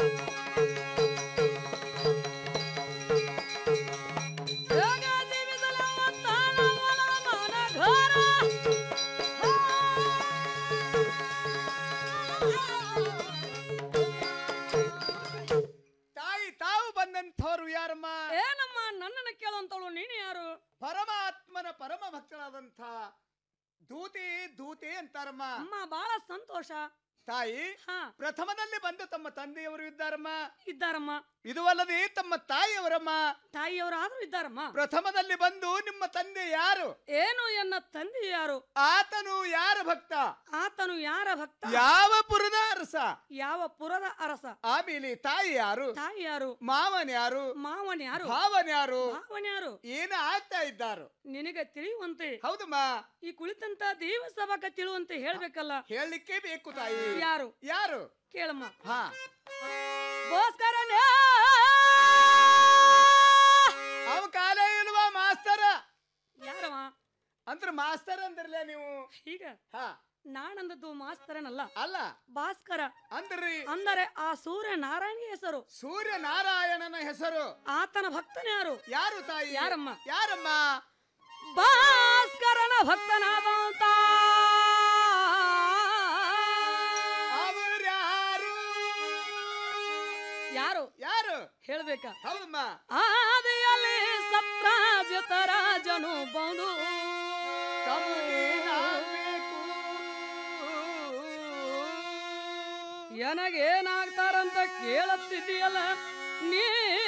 ತಾಯಿ ತಾವು ಬಂದಂಥವ್ರು ಯಾರಮ್ಮ ಏನಮ್ಮ ನನ್ನನ್ನು ಕೇಳುವಂತವಳು ನೀನು ಯಾರು ಪರಮಾತ್ಮನ ಪರಮ ಭಕ್ತರಾದಂಥ ದೂತಿ ದೂತಿ ಅಂತಾರಮ್ಮ ಅಮ್ಮ ಬಹಳ ಸಂತೋಷ ತಾಯಿ ಪ್ರಥಮದಲ್ಲಿ ಬಂದು ತಮ್ಮ ತಂದೆಯವರು ಇದ್ದಾರಮ್ಮ ಇದ್ದಾರಮ್ಮ ಇದು ಅಲ್ಲದೆ ತಮ್ಮ ತಾಯಿಯವರಮ್ಮ ತಾಯಿಯವರಾದ್ರೂ ಇದ್ದಾರಮ್ಮ ಪ್ರಥಮದಲ್ಲಿ ಬಂದು ನಿಮ್ಮ ತಂದೆ ಯಾರು ಏನು ಎನ್ನ ತಂದೆ ಯಾರು ಆತನು ಯಾರ ಭಕ್ತ ಆತನು ಯಾರ ಭಕ್ತ ಯಾವ ಪುರದ ಅರಸ ಯಾವ ಪುರದ ಅರಸ ಆಮೇಲೆ ತಾಯಿ ಯಾರು ತಾಯಿ ಯಾರು ಮಾವನ್ ಯಾರು ಮಾವನ್ ಯಾರು ಭಾವನ್ ಯಾರು ಭಾವನ್ ಯಾರು ಏನು ಆಗ್ತಾ ಇದ್ದಾರು ನಿನಗೆ ತಿಳಿಯುವಂತೆ ಹೌದಮ್ಮ ಈ ಕುಳಿತಂತ ದೇವ ಸಭಾಕ ತಿಳಿಯುವಂತೆ ಹೇಳ್ಬೇಕಲ್ಲ ಹೇಳಲಿಕ್ಕೆ ಬೇಕು ತಾಯಿ ಯಾರು ಯಾರು ಕೇಳಮ್ಮ ಹಾ ಭಾಸ್ಕರನೇ ಅವ ಕಾಲ ಇಲ್ವಾ ಮಾಸ್ತರ ಯಾರವ ಅಂದ್ರ ಮಾಸ್ತರ್ ಅಂದ್ರಲ್ಲ ನೀವು ಈಗ ಹಾ ನಾನಂದದ್ದು ಮಾಸ್ತರನಲ್ಲ ಅಲ್ಲ ಭಾಸ್ಕರ ಅಂದ್ರಿ ಅಂದರೆ ಆ ಸೂರ್ಯ ನಾರಾಯಣ ಹೆಸರು ಸೂರ್ಯ ನಾರಾಯಣನ ಹೆಸರು ಆತನ ಭಕ್ತನ ಯಾರು ಯಾರು ತಾಯಿ ಯಾರಮ್ಮ ಯಾರಮ್ಮ ಭಾಸ್ಕರನ ಭಕ್ತನಾದಂತ ಯಾರು ಯಾರು ಯಾರು ಹೇಳ್ಬೇಕಾ ಹೌದಮ್ಮ ಆದಿಯಲ್ಲಿ ಸತ್ರಾಜಿತ ರಾಜನು ಬಂದು ನನಗೇನಾಗ್ತಾರಂತ ಕೇಳತ್ತಿದೀಯಲ್ಲ ನೀ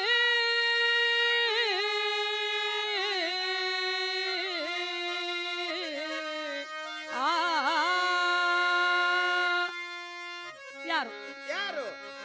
ಆ ಯಾರು ಯಾರು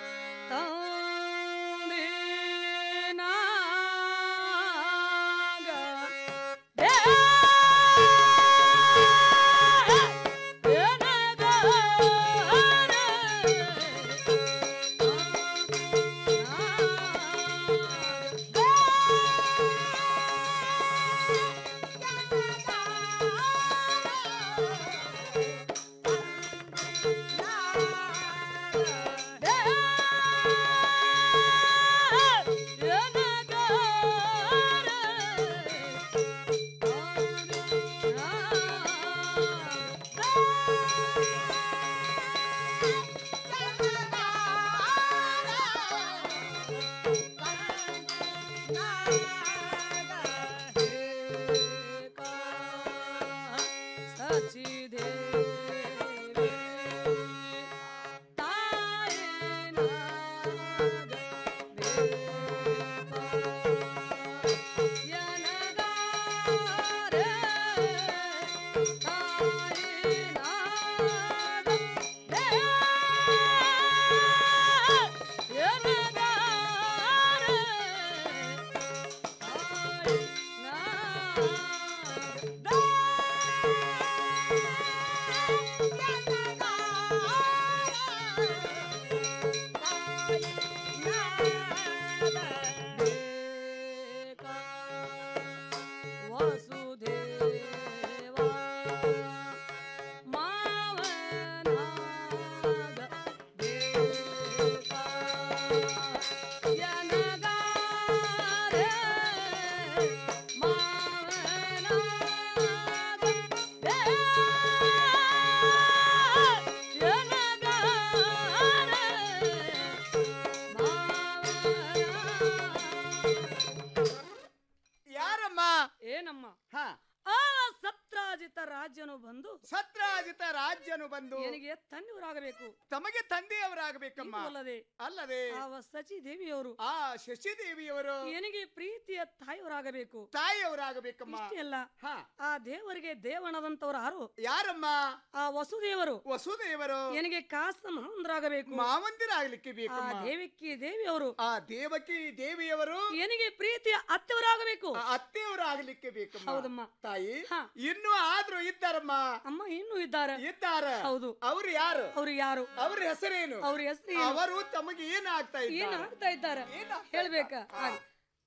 ಯಾರಮ್ಮ ಏನಮ್ಮ ಹಾ ಆ ಸತ್ರಾಜಿತ ರಾಜ್ಯನು ಬಂದು ಸತ್ರಾಜಿತ ರಾಜ್ಯನು ಬಂದು ನನಗೆ ತಂದೆಯವರಾಗಬೇಕು ತಮಗೆ ತಂದೆಯವರಾಗಬೇಕಮ್ಮ ಇದು ಅಲ್ಲದೆ ಅಲ್ಲದೆ ಆ ಸಚಿ ದೇವಿಯವರು ಆ ಶಶಿದೇವಿಯವರು ನನಗೆ ಪ್ರೀತಿಯ ತಾಯಿಯವರಾಗಬೇಕು ತಾಯಿಯವರಾಗಬೇಕಮ್ಮ ಇಷ್ಟೇ ಅಲ್ಲ ಹಾ ಆ ದೇವರಿಗೆ ದೇವಣದಂತವ್ರು ಯಾರು ಯಾರಮ್ಮ ಆ ವಸುದೇವರು ವಸುದೇವರು ನನಗೆ ಕಾಸ ಮಹಂದ್ರಾಗಬೇಕು ಮಾವಂದಿರ ಆಗ್ಲಿಕ್ಕೆ ಆ ಬೇಕಮ್ಮ ದೇವಕಿ ದೇವಿಯವರು ಆ ದೇವಕಿ ದೇವಿಯವರು ನನಗೆ ಪ್ರೀತಿಯ ಅತ್ತೆಯವರಾಗಬೇಕು ಆ ಅತ್ತೆಯವರು ಆಗ್ಲಿಕ್ಕೆ ಬೇಕಮ್ಮ ಹೌದಮ್ಮ ತಾಯಿ ಹಾ. ಇನ್ನು ಆದ್ರೂ ಇದ್ದಾರಮ್ಮ ಅಮ್ಮ ಇನ್ನೂ ಇದ್ದಾರೆ ಇದ್ದಾರ ಹೌದು ಅವ್ರು ಯಾರು ಅವ್ರು ಯಾರು ಅವ್ರ ಹೆಸರೇನು ಅವ್ರ ಹೆಸರು ಏನು? ಅವರು ತಮಗೆ ಏನಾಗ್ತಾ ಏನ್ ಇದ್ದಾರೆ ಆಗ್ತಾ ಇದ್ದಾರೆ ಹೇಳ್ಬೇಕಾ ಹಾಗೆ.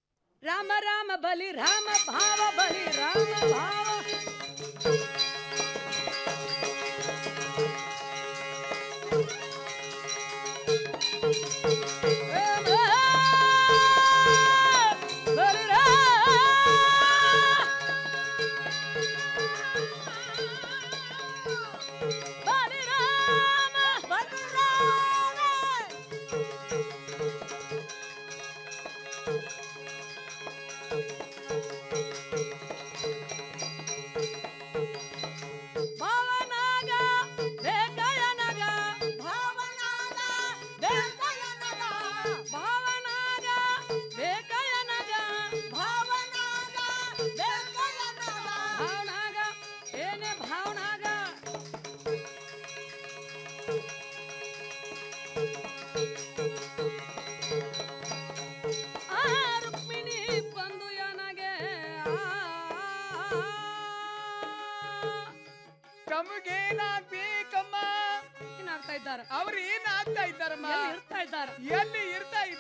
ರಾಮ ರಾಮ ಬಲಿ ರಾಮ ಭಾವ ಬಲಿ ರಾಮ ಭಾವ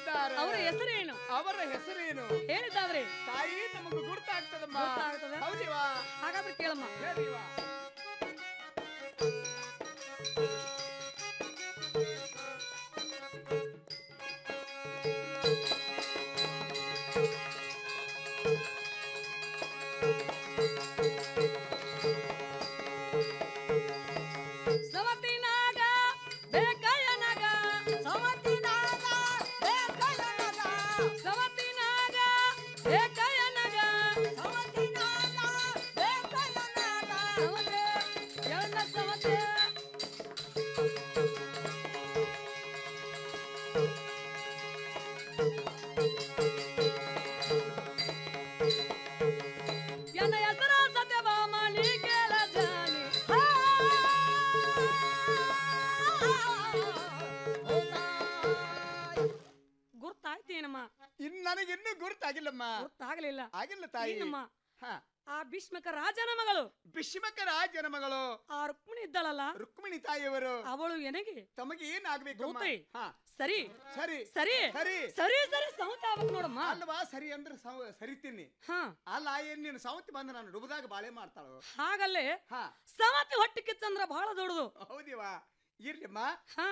ಬಂದಿದ್ದಾರೆ ಅವರ ಹೆಸರೇನು ಅವರ ಹೆಸರೇನು ಹೇಳಿದ್ದಾದ್ರೆ ತಾಯಿ ನಮಗೂ ಗುರ್ತಾಗ್ತದಮ್ಮ ಗೊತ್ತಾಗ್ತದೆ ಹೌದಿವಾ ಹಾಗಾದ್ರೆ ಕೇಳಮ್ಮ ಹೇಳಿವಾ ಸವತಿನಾಗ ಬೇಕಯ್ಯನಗ ಸವತಿನಾಗ ಬೇಕಯ್ಯನಗ ಸವತಿನಾಗ ಬೇಕಯ್ಯನಗ ಸವತಿನಾಗ ಬೇಕಯ್ಯನಗ ಸವತೆ ಎಳ್ಳ ಸವತೆ ಎನ್ನ ಹೆಸರ ಸತ್ಯಭಾಮ ನೀ ಕೇಳ ಜಾನಿ ಗುರ್ತಾಯ್ತೇನಮ್ಮ ಇನ್ ನನಗಿನ್ನೂ ಗುರ್ತಾಗಿಲ್ಲಮ್ಮ ಗುರ್ತಾಗ್ಲಿಲ್ಲ ಆಗಿಲ್ಲ ತಾಯಿ ಏನಮ್ಮ ಹಾ ಆ ಭೀಷ್ಮಕ ರಾಜನ ಮಗಳು ಭೀಷ್ಮಕ ರಾಜನ ಮಗಳು ಆ ರುಕ್ಮಿಣಿ ಇದ್ದಳಲ್ಲ ರುಕ್ಮಿಣಿ ತಾಯಿಯವರು ಅವಳು ಎನಗೆ ತಮಗೆ ಏನಾಗ್ಬೇಕು ದೂತೆ. ಹಾ ಸರಿ ಸರಿ ಸರಿ ಸರಿ ಸರಿ ಸರಿ ಸೌತ ಆಗ್ಬೇಕು ನೋಡಮ್ಮ ಅಲ್ವಾ ಸರಿ ಅಂದ್ರೆ ಸವ- ಸರಿತೀನಿ ಹಾ ಅಲ್ಲ ಏನ್ ನೀನು ಸೌತಿ ಬಂದ ನಾನು ಡುಬದಾಗ ಬಾಳೆ ಮಾಡ್ತಾಳು ಹಾಗಲ್ಲೇ ಹಾ ಸಮತಿ ಹೊಟ್ಟಿ ಕಿಚ್ಚಂದ್ರ ಬಹಳ ದೊಡ್ಡದು ಹೌದಿವಾ ಇರ್ಲಿಮ್ಮ ಹಾ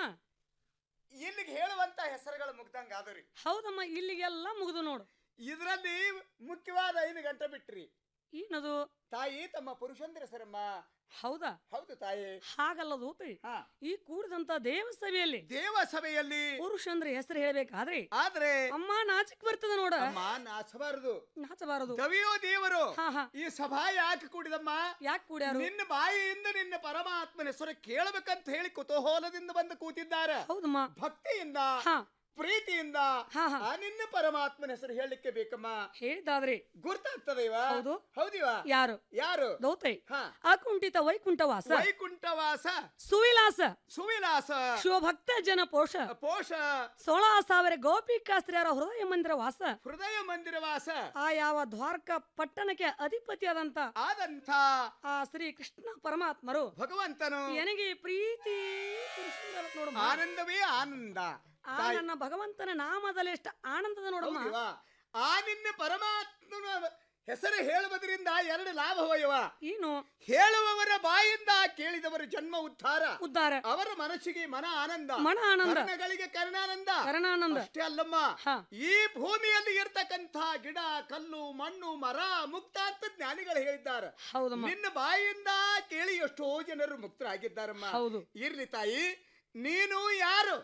ಇಲ್ಲಿಗೆ ಹೇಳುವಂತ ಹೆಸರುಗಳು ಮುಗ್ದಂಗ ಆದರಿ ಹೌದಮ್ಮ ಇಲ್ಲಿಗೆಲ್ಲ ಮುಗಿದು ನೋಡು ಇದರಲ್ಲಿ ಮುಖ್ಯವಾದ ಐದು ಗಂಟೆ ಬಿಟ್ರಿ ಏನದು ತಾಯಿ ತಮ್ಮ ಪುರುಷಂದ್ರ ಹೆಸರಮ್ಮ ಹೌದಾ ಹೌದು ತಾಯಿ ಹಾಗಲ್ಲ ದೂತೆ ಹಾ ಈ ಕೂಡಿದಂತ ದೇವ ಸಭೆಯಲ್ಲಿ ದೇವ ಸಭೆಯಲ್ಲಿ ಪುರುಷಂದ್ರ ಹೆಸರು ಹೇಳ್ಬೇಕಾದ್ರೆ ಆದ್ರೆ ಅಮ್ಮ ನಾಚಿಕ್ ಬರ್ತದ ನೋಡ ಅಮ್ಮ ನಾಚಬಾರದು ನಾಚಬಾರದು ದವಿಯೋ ದೇವರು ಹಾ ಹಾ ಈ ಸಭಾ ಯಾಕೆ ಕೂಡಿದಮ್ಮ ಯಾಕೆ ಕೂಡ್ಯಾರು ನಿನ್ನ ಬಾಯಿಯಿಂದ ನಿನ್ನ ಪರಮಾತ್ಮನ ಹೆಸರು ಕೇಳಬೇಕಂತ ಹೇಳಿ ಕುತೂಹಲದಿಂದ ಬಂದು ಕೂತಿದ್ದಾರೆ ಹೌದಮ್ಮ ಭಕ್ತಿಯಿಂದ ಹಾ ಪ್ರೀತಿಯಿಂದ ಹಾ, ಹಾ. ಆ ನಿನ್ನ ಪರಮಾತ್ಮನ ಹೆಸರು ಹೇಳಲಿಕ್ಕೆ ಬೇಕಮ್ಮ ಹೇಳಿದಾದ್ರೆ ಗುರ್ತಾಗ್ತದೆ ಇವ ಹೌದು. ಹೌದಿವಾ ಯಾರು ಯಾರು ದೌತೆ ಹಾ. ಅಕುಂಠಿತ ವೈಕುಂಠವಾಸ ವೈಕುಂಠವಾಸ ಸುವಿಲಾಸ ಸುವಿಲಾಸ ಶಿವಭಕ್ತ ಜನ ಪೋಷ ಪೋಷ ಸೋಳ ಸಾವಿರ ಗೋಪಿಕಾಸ್ತ್ರೀಯರ ಹೃದಯ ಮಂದಿರ ವಾಸ ಹೃದಯ ಮಂದಿರ ವಾಸ ಆ ಯಾವ ದ್ವಾರಕ ಪಟ್ಟಣಕ್ಕೆ ಅಧಿಪತಿಯಾದಂತ ಆದಂಥ ಆ ಶ್ರೀ ಕೃಷ್ಣ ಪರಮಾತ್ಮರು ಭಗವಂತನು ನನಗೆ ಪ್ರೀತಿ ಪುರುಷಂದ್ರ ನೋಡಮ್ಮ ಆನಂದವೇ ಆನಂದ ಆ ನನ್ನ ಭಗವಂತನ ನಾಮದಲ್ಲಿ ಎಷ್ಟು ಆನಂದದ ನೋಡಮ್ಮ ಹೌದಿವಾ? ಆ ನಿನ್ನ ಪರಮಾತ್ಮನ ಹೆಸರು ಹೇಳುವುದರಿಂದ ಎರಡು ಲಾಭವಯವ ಏನು ಹೇಳುವವರ ಬಾಯಿಂದ ಕೇಳಿದವರ ಜನ್ಮ ಉದ್ಧಾರ ಉದ್ಧಾರ ಅವರ ಮನಸ್ಸಿಗೆ ಮನ ಆನಂದ ಮನ ಆನಂದ. ಕರ್ಣಗಳಿಗೆ ಕರ್ಣಾನಂದ ಕರ್ಣಾನಂದ. ಅಷ್ಟೇ ಅಲ್ಲಮ್ಮ ಹಾ. ಈ ಭೂಮಿಯಲ್ಲಿ ಇರ್ತಕ್ಕಂಥ ಗಿಡ ಕಲ್ಲು ಮಣ್ಣು ಮರ ಮುಕ್ತ ಅಂತ ಜ್ಞಾನಿಗಳು ಹೇಳಿದ್ದಾರೆ ಹೌದಮ್ಮ ನಿನ್ನ ಬಾಯಿಂದ ಕೇಳಿ ಎಷ್ಟೋ ಜನರು ಮುಕ್ತರಾಗಿದ್ದಾರಮ್ಮ ಹೌದು. ಇರ್ಲಿ ತಾಯಿ ನೀನು ಯಾರು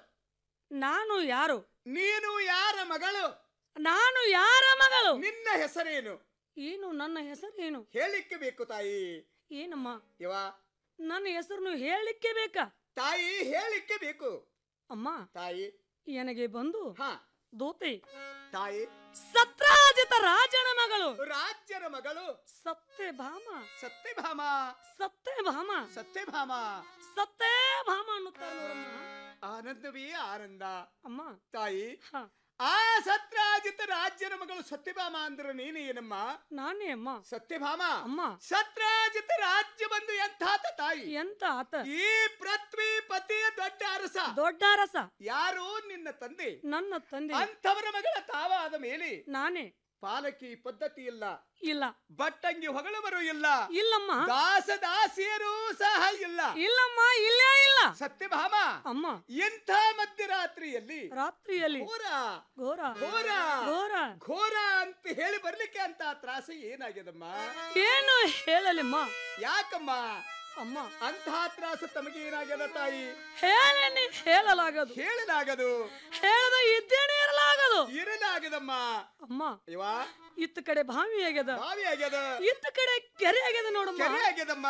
ನಾನು ಯಾರು ನೀನು ಯಾರ ಮಗಳು ನಾನು ಯಾರ ಮಗಳು ನಿನ್ನ ಹೆಸರೇನು ಏನು ನನ್ನ ಹೆಸರೇನು ಹೇಳಿಕ್ಕೆ ಬೇಕು ತಾಯಿ ಏನಮ್ಮ ಇವ ನನ್ನ ಹೆಸರನ್ನು ಹೇಳಲಿಕ್ಕೆ ಬೇಕಾ ತಾಯಿ ಹೇಳಿಕ್ಕೆ ಬೇಕು ಅಮ್ಮ ತಾಯಿ ನನಗೆ ಬಂದು ಹಾ ದೋತೆ ತಾಯಿ ಸತ್ರಾಜಿತ ರಾಜನ ಮಗಳು ರಾಜ್ಯನ ಮಗಳು ಸತ್ಯಭಾಮ ಸತ್ಯಭಾಮ ಸತ್ಯಭಾಮ ಸತ್ಯಭಾಮ ಸತ್ಯಭಾಮ ಅನ್ನುತ್ತಾರೆ ನೋಡಮ್ಮ ಆನಂದವೇ ಆನಂದ ಅಮ್ಮ ತಾಯಿ ಹಾ ಆ ಸತ್ರಾಜಿತ ರಾಜ್ಯನ ಮಗಳು ಸತ್ಯಭಾಮ ಅಂದ್ರೆ ನೀನು ಏನಮ್ಮ ನಾನೇ ಅಮ್ಮ ಸತ್ಯಭಾಮ ಅಮ್ಮ ಸತ್ರಾಜಿತ ರಾಜ್ಯ ಬಂದು ಎಂಥಾತ ತಾಯಿ ಎಂತ ಆತ ಈ ಪೃಥ್ವಿ ಪತಿಯ ದೊಡ್ಡ ಅರಸ ದೊಡ್ಡ ಅರಸ ಯಾರು ನಿನ್ನ ತಂದೆ ನನ್ನ ತಂದೆ ಅಂಥವರ ಮಗಳ ತಾವಾದ ಮೇಲೆ ನಾನೇ ಪಾಲಕಿ ಪದ್ಧತಿ ಇಲ್ಲ ಇಲ್ಲ ಬಟ್ಟಂಗಿ ಹೊಗಳವರು ಇಲ್ಲ ಇಲ್ಲಮ್ಮ ದಾಸ ದಾಸಿಯರು ಸಹ ಇಲ್ಲ ಇಲ್ಲಮ್ಮ ಇಲ್ಲೇ ಇಲ್ಲ ಸತ್ಯಭಾಮ ಅಮ್ಮ ಇಂಥ ಮಧ್ಯರಾತ್ರಿಯಲ್ಲಿ ರಾತ್ರಿಯಲ್ಲಿ ಘೋರ ಘೋರ ಘೋರ ಘೋರ ಘೋರ ಅಂತ ಹೇಳಿ ಬರ್ಲಿಕ್ಕೆ ಅಂತ ತ್ರಾಸ ಏನಾಗ್ಯದಮ್ಮ ಏನು ಹೇಳಲಿಮ್ಮ ಯಾಕಮ್ಮ ಅಮ್ಮ ಅಂತಹ ತ್ರಾಸ ತಮಗೆ ಏನಾಗ್ಯದ ತಾಯಿ ಹೇಳೇನೆ ಹೇಳಲಾಗದು ಹೇಳಲಾಗದು ಹೇಳದ ಇದ್ದೇನೆ ಇರಲಾಗದು ಇರಲಾಗದಮ್ಮ ಅಮ್ಮ ಇವ ಇತ್ತ ಕಡೆ ಬಾವಿ ಆಗ್ಯದ ಬಾವಿ ಆಗ್ಯದ ಇತ್ತ ಕಡೆ ಕೆರೆ ಆಗ್ಯದ ನೋಡಮ್ಮ ಕೆರೆ ಆಗ್ಯದಮ್ಮ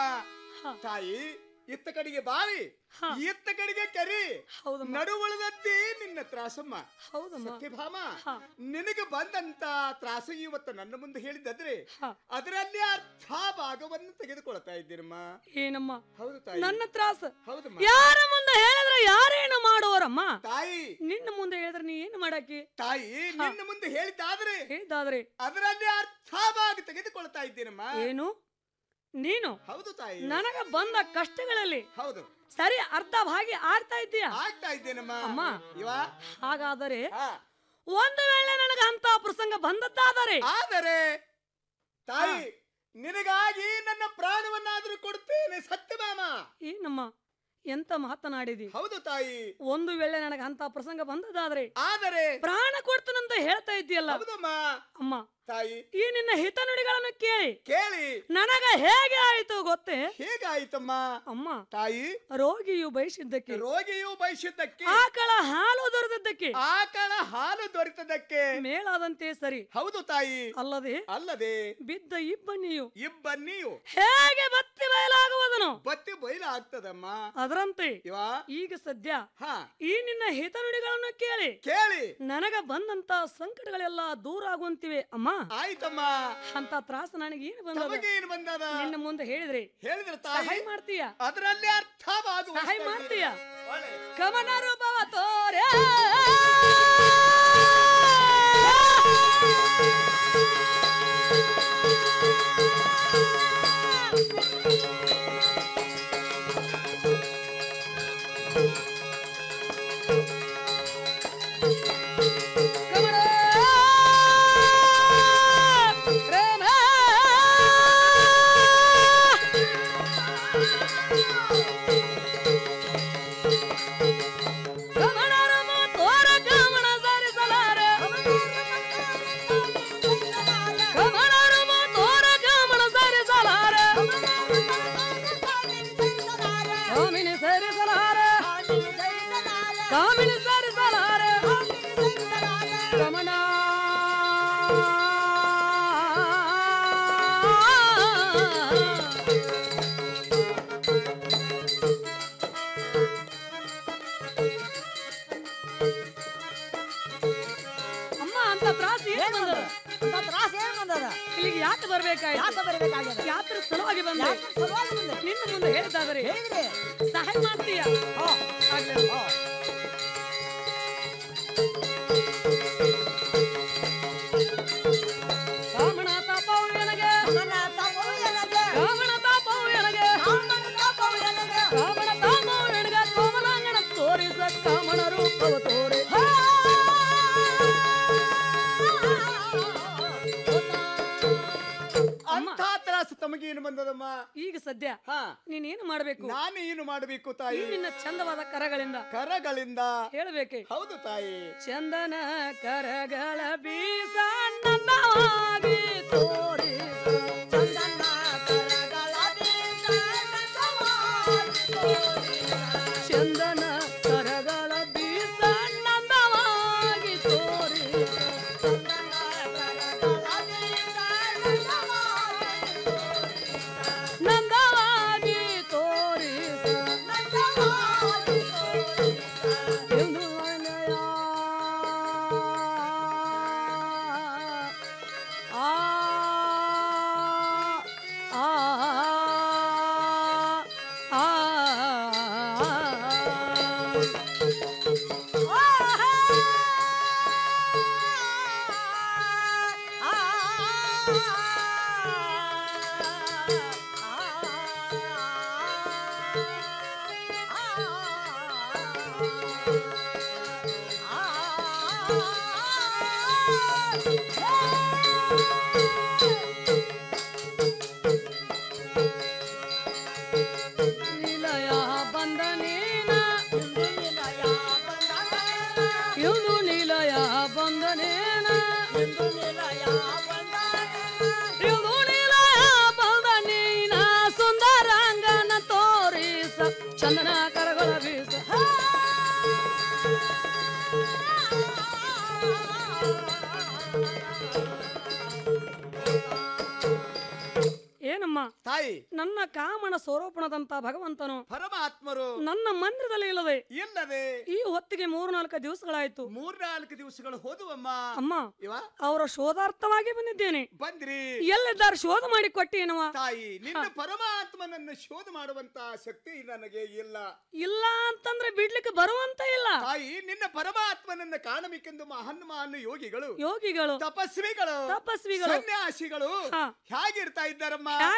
ತಾಯಿ ಇತ್ತ ಕಡೆಗೆ ಬಾವಿ ಇತ್ತ ಕಡೆಗೆ ಕೆರೆ ಹೌದಮ್ಮ ನಡುವಳದಂತೆ ನಿನ್ನ ತ್ರಾಸಮ್ಮ ಹೌದಮ್ಮ ಸತ್ಯಭಾಮ ಹಾ. ನಿನಗೆ ಬಂದಂತ ತ್ರಾಸ ಇವತ್ತು ನನ್ನ ಮುಂದೆ ಹೇಳಿದ್ದಾದ್ರೆ ಹಾ. ಅದರಲ್ಲಿ ಅರ್ಥ ಭಾಗವನ್ನು ತೆಗೆದುಕೊಳ್ತಾ ಇದ್ದೀರಮ್ಮ ಏನಮ್ಮ ಹೌದು ತಾಯಿ ನನ್ನ ತ್ರಾಸ ಹೌದಮ್ಮ ಯಾರ ಮುಂದೆ ಹೇಳಿದ್ರೆ ಯಾರೇನು ಮಾಡೋರಮ್ಮ ತಾಯಿ ನಿನ್ನ ಮುಂದೆ ಹೇಳಿದ್ರೆ ನೀ ಏನು ಮಾಡಾಕಿ ತಾಯಿ ನಿನ್ನ ಮುಂದೆ ಹೇಳಿದ್ದಾದ್ರೆ ಹೇಳಿದಾದ್ರೆ ಅದರಲ್ಲಿ ಅರ್ಥ ಭಾಗ ತೆಗೆದುಕೊಳ್ತಾ ಇದ್ದೀರಮ್ಮ ಏನು ನೀನು ಹೌದು ತಾಯಿ ನನಗ ಬಂದ ಕಷ್ಟಗಳಲ್ಲಿ ಹೌದು ಸರಿ ಅರ್ಧ ಭಾಗಿ ಆಡ್ತಾ ಇದ್ದೀಯ ಆಗ್ತಾ ಇದ್ದೇನಮ್ಮ ಅಮ್ಮ ಇವ ಹಾಗಾದರೆ ಹಾ ಒಂದು ವೇಳೆ ನನಗೆ ಅಂತ ಪ್ರಸಂಗ ಬಂದದ್ದಾದರೆ ಆದರೆ ತಾಯಿ ನಿನಗಾಗಿ ನನ್ನ ಪ್ರಾಣವನ್ನಾದರೂ ಕೊಡುತ್ತೇನೆ ಸತ್ಯಭಾಮ ಏನಮ್ಮ ಎಂತ ಮಾತನಾಡಿದಿ ಹೌದು ತಾಯಿ ಒಂದು ವೇಳೆ ನನಗೆ ಅಂತ ಪ್ರಸಂಗ ಬಂದದ್ದಾದ್ರೆ ಆದರೆ ಪ್ರಾಣ ಕೊಡ್ತನಂತ ಹೇಳ್ತಾ ಇದ್ದೀಯಲ್ಲ ಹೌದಮ್ಮ ಅಮ್ಮ ತಾಯಿ ಈ ನಿನ್ನ ಹಿತನುಡಿಗಳನ್ನು ಕೇಳಿ ಕೇಳಿ ನನಗ ಹೇಗೆ ಆಯಿತು ಗೊತ್ತೇ ಹೇಗಾಯ್ತಮ್ಮ ಅಮ್ಮ ತಾಯಿ ರೋಗಿಯು ಬಯಸಿದ್ದಕ್ಕೆ ರೋಗಿಯು ಬಯಸಿದ್ದಕ್ಕೆ ಆಕಳ ಹಾಲು ದೊರೆತದ್ದಕ್ಕೆ ಆಕಳ ಹಾಲು ದೊರೆತದಕ್ಕೆ ಮೇಲಾದಂತೆ ಸರಿ ಹೌದು ತಾಯಿ ಅಲ್ಲದೆ ಅಲ್ಲದೆ ಬಿದ್ದ ಇಬ್ಬನಿಯು ಇಬ್ಬನ್ನಿಯು ಹೇಗೆ ಬತ್ತಿ ಬಯಲಾಗುವುದನು ಬತ್ತಿ ಬಯಲು ಆಗ್ತದಮ್ಮ ಅದರಂತೆ ಇವ ಈಗ ಸದ್ಯ ಹಾ ಈ ನಿನ್ನ ಹಿತನುಡಿಗಳನ್ನು ಕೇಳಿ ಕೇಳಿ ನನಗ ಬಂದಂತ ಸಂಕಟಗಳೆಲ್ಲ ದೂರ ಆಗುವಂತಿವೆ ಅಮ್ಮ ಆಯ್ತಮ್ಮ ಅಂತ ತ್ರಾಸ ನನಗೆ ಏನು ಬಂದದ ತಮಗೇನು ಬಂದದ ನಿನ್ನ ಮುಂದೆ ಹೇಳಿದ್ರೆ ಹೇಳಿದ್ರೆ ಸಹಾಯ ತಾಯಿ ಮಾಡ್ತೀಯ ಅದರಲ್ಲಿ ಅರ್ಥವಾಗುವ ಸಹಾಯ ಮಾಡ್ತೀಯ ಕಮನ ರೂಪವ ತೋರೆ ಕಮನ ರೂಪ ತೋರ ಕಮನ ಸರಿಸಲಾರೆ ಕಮನ ರೂಪ ತೋರ ಕಮನ ಸರಿಸಲಾರೆ ಕಾಮಿನಿ ಸರಿಸಲಾರೆ ಕಾಮಿನಿ ಸರಿಸಲಾರೆ ಕಮನ ಅಮ್ಮ ಅಂತ ತ್ರಾಸ ಏನ್ ಬಂದದ ತ್ರಾಸ ಏನ್ ಬಂದದ ಇಲ್ಲಿಗೆ ಯಾಕೆ ಬರ್ಬೇಕಾಯ್ತು ಯಾಕೆ ಬರ್ಬೇಕಾಗ್ಯದ? ಯಾತ್ರ ಸಲುವಾಗಿ ಬಂದೆ ಯಾತ್ರ ಸಲುವಾಗಿ ಬಂದೆ? ನಿನ್ನ ಮುಂದೆ ಹೇಳಿದಾದರೆ ಹೇಳಿದ್ರೆ? ಸಹಾಯ ಮಾಡ್ತೀಯ ಆಗ್ಲಿ. ಕಾಮಣ ತಾಪವು ಎನಗೆ ಕಾಮಣ ತಾಪವು ಎನಗೆ ಕಾಮಣ ತಾಪವು ಎನಗೆ ಕೋಮಲಾಂಗಣ ತೋರಿಸ ಕಾಮಣ ರೂಪವ ತೋರಿ ಅಂಥ ತ್ರಾಸು ತಮಗೇನು ಬಂದದಮ್ಮ ಈಗ ಸದ್ಯ ನೀನೇನು ಮಾಡಬೇಕು ನಾನು ಏನು ಮಾಡಬೇಕು ಈ ತಾಯಿ ನಿನ್ನ ಚಂದವಾದ ಕರಗಳಿಂದ ಕರಗಳಿಂದ ಹೇಳಬೇಕೆ ಹೌದು ತಾಯಿ ಚಂದನ ಕರಗಳ ಬೀಸ ನನ್ನವಾಗಿ ತೋರಿಸ ಚಂದನ ಕರಗಳ ಬೀಸ ಚಂದನ ಕರಗಳ ಬೀಸ ನಂದವಾಗಿ ತೋರಿಸ ನಂದವಾಗಿ ತೋರಿಸ ಎಂದು ಅನಯ ಆ ಆ ಆ ನಿಲಯ ಬಂದನೇನ ಎಂದು ನಿಲಯ ಬಂದನೇನ ಎಂದು ನಿಲಯ ಬಂದನೇನ ಸುಂದರಾಂಗನ ತೋರಿಸ ಚಂದನ ಕರಗಳ ಬೀಸ ಏನಮ್ಮ ತಾಯಿ ನನ್ನ ಕಾಮನ ಸ್ವರೂಪಣದಂತ ಭಗವಂತನು ಪರಮಾತ್ಮರು ನನ್ನ ಮಂದಿರದಲ್ಲಿ ಇಲ್ಲದೆ ಇಲ್ಲದೆ ಈ ಹೊತ್ತಿಗೆ ಮೂರ್ನಾಲ್ಕು ದಿವಸಗಳಾಯ್ತು ಮೂರ್ನಾಲ್ಕು ದಿವಸಗಳು ಹೋದುವಮ್ಮ ಅಮ್ಮ ಇವ ಅವರ ಶೋಧಾರ್ಥವಾಗಿ ಬಂದಿದ್ದೇನೆ ಬಂದ್ರಿ ಎಲ್ಲಿದ್ದಾರೆ ಶೋಧ ಮಾಡಿ ಕೊಟ್ಟೇನವ ತಾಯಿ ನಿನ್ನ ಪರಮಾತ್ಮನನ್ನು ಶೋಧ ಮಾಡುವಂತ ಶಕ್ತಿ ನನಗೆ ಇಲ್ಲ ಇಲ್ಲ ಅಂತಂದ್ರೆ ಬಿಡ್ಲಿಕ್ಕೆ ಬರುವಂತ ಇಲ್ಲ ತಾಯಿ ನಿನ್ನ ಪರಮಾತ್ಮನನ್ನ ಕಾಣಬೇಕೆಂದು ಮಹಾನ್ ಮಹಾನ್ ಯೋಗಿಗಳು ಯೋಗಿಗಳು ತಪಸ್ವಿಗಳು ತಪಸ್ವಿಗಳು ಸನ್ಯಾಸಿಗಳು ಹಾ. ಹೇಗಿರ್ತಾ ಇದ್ದಾರಮ್ಮ ಹೇಗೆ ಇರ್ತಾ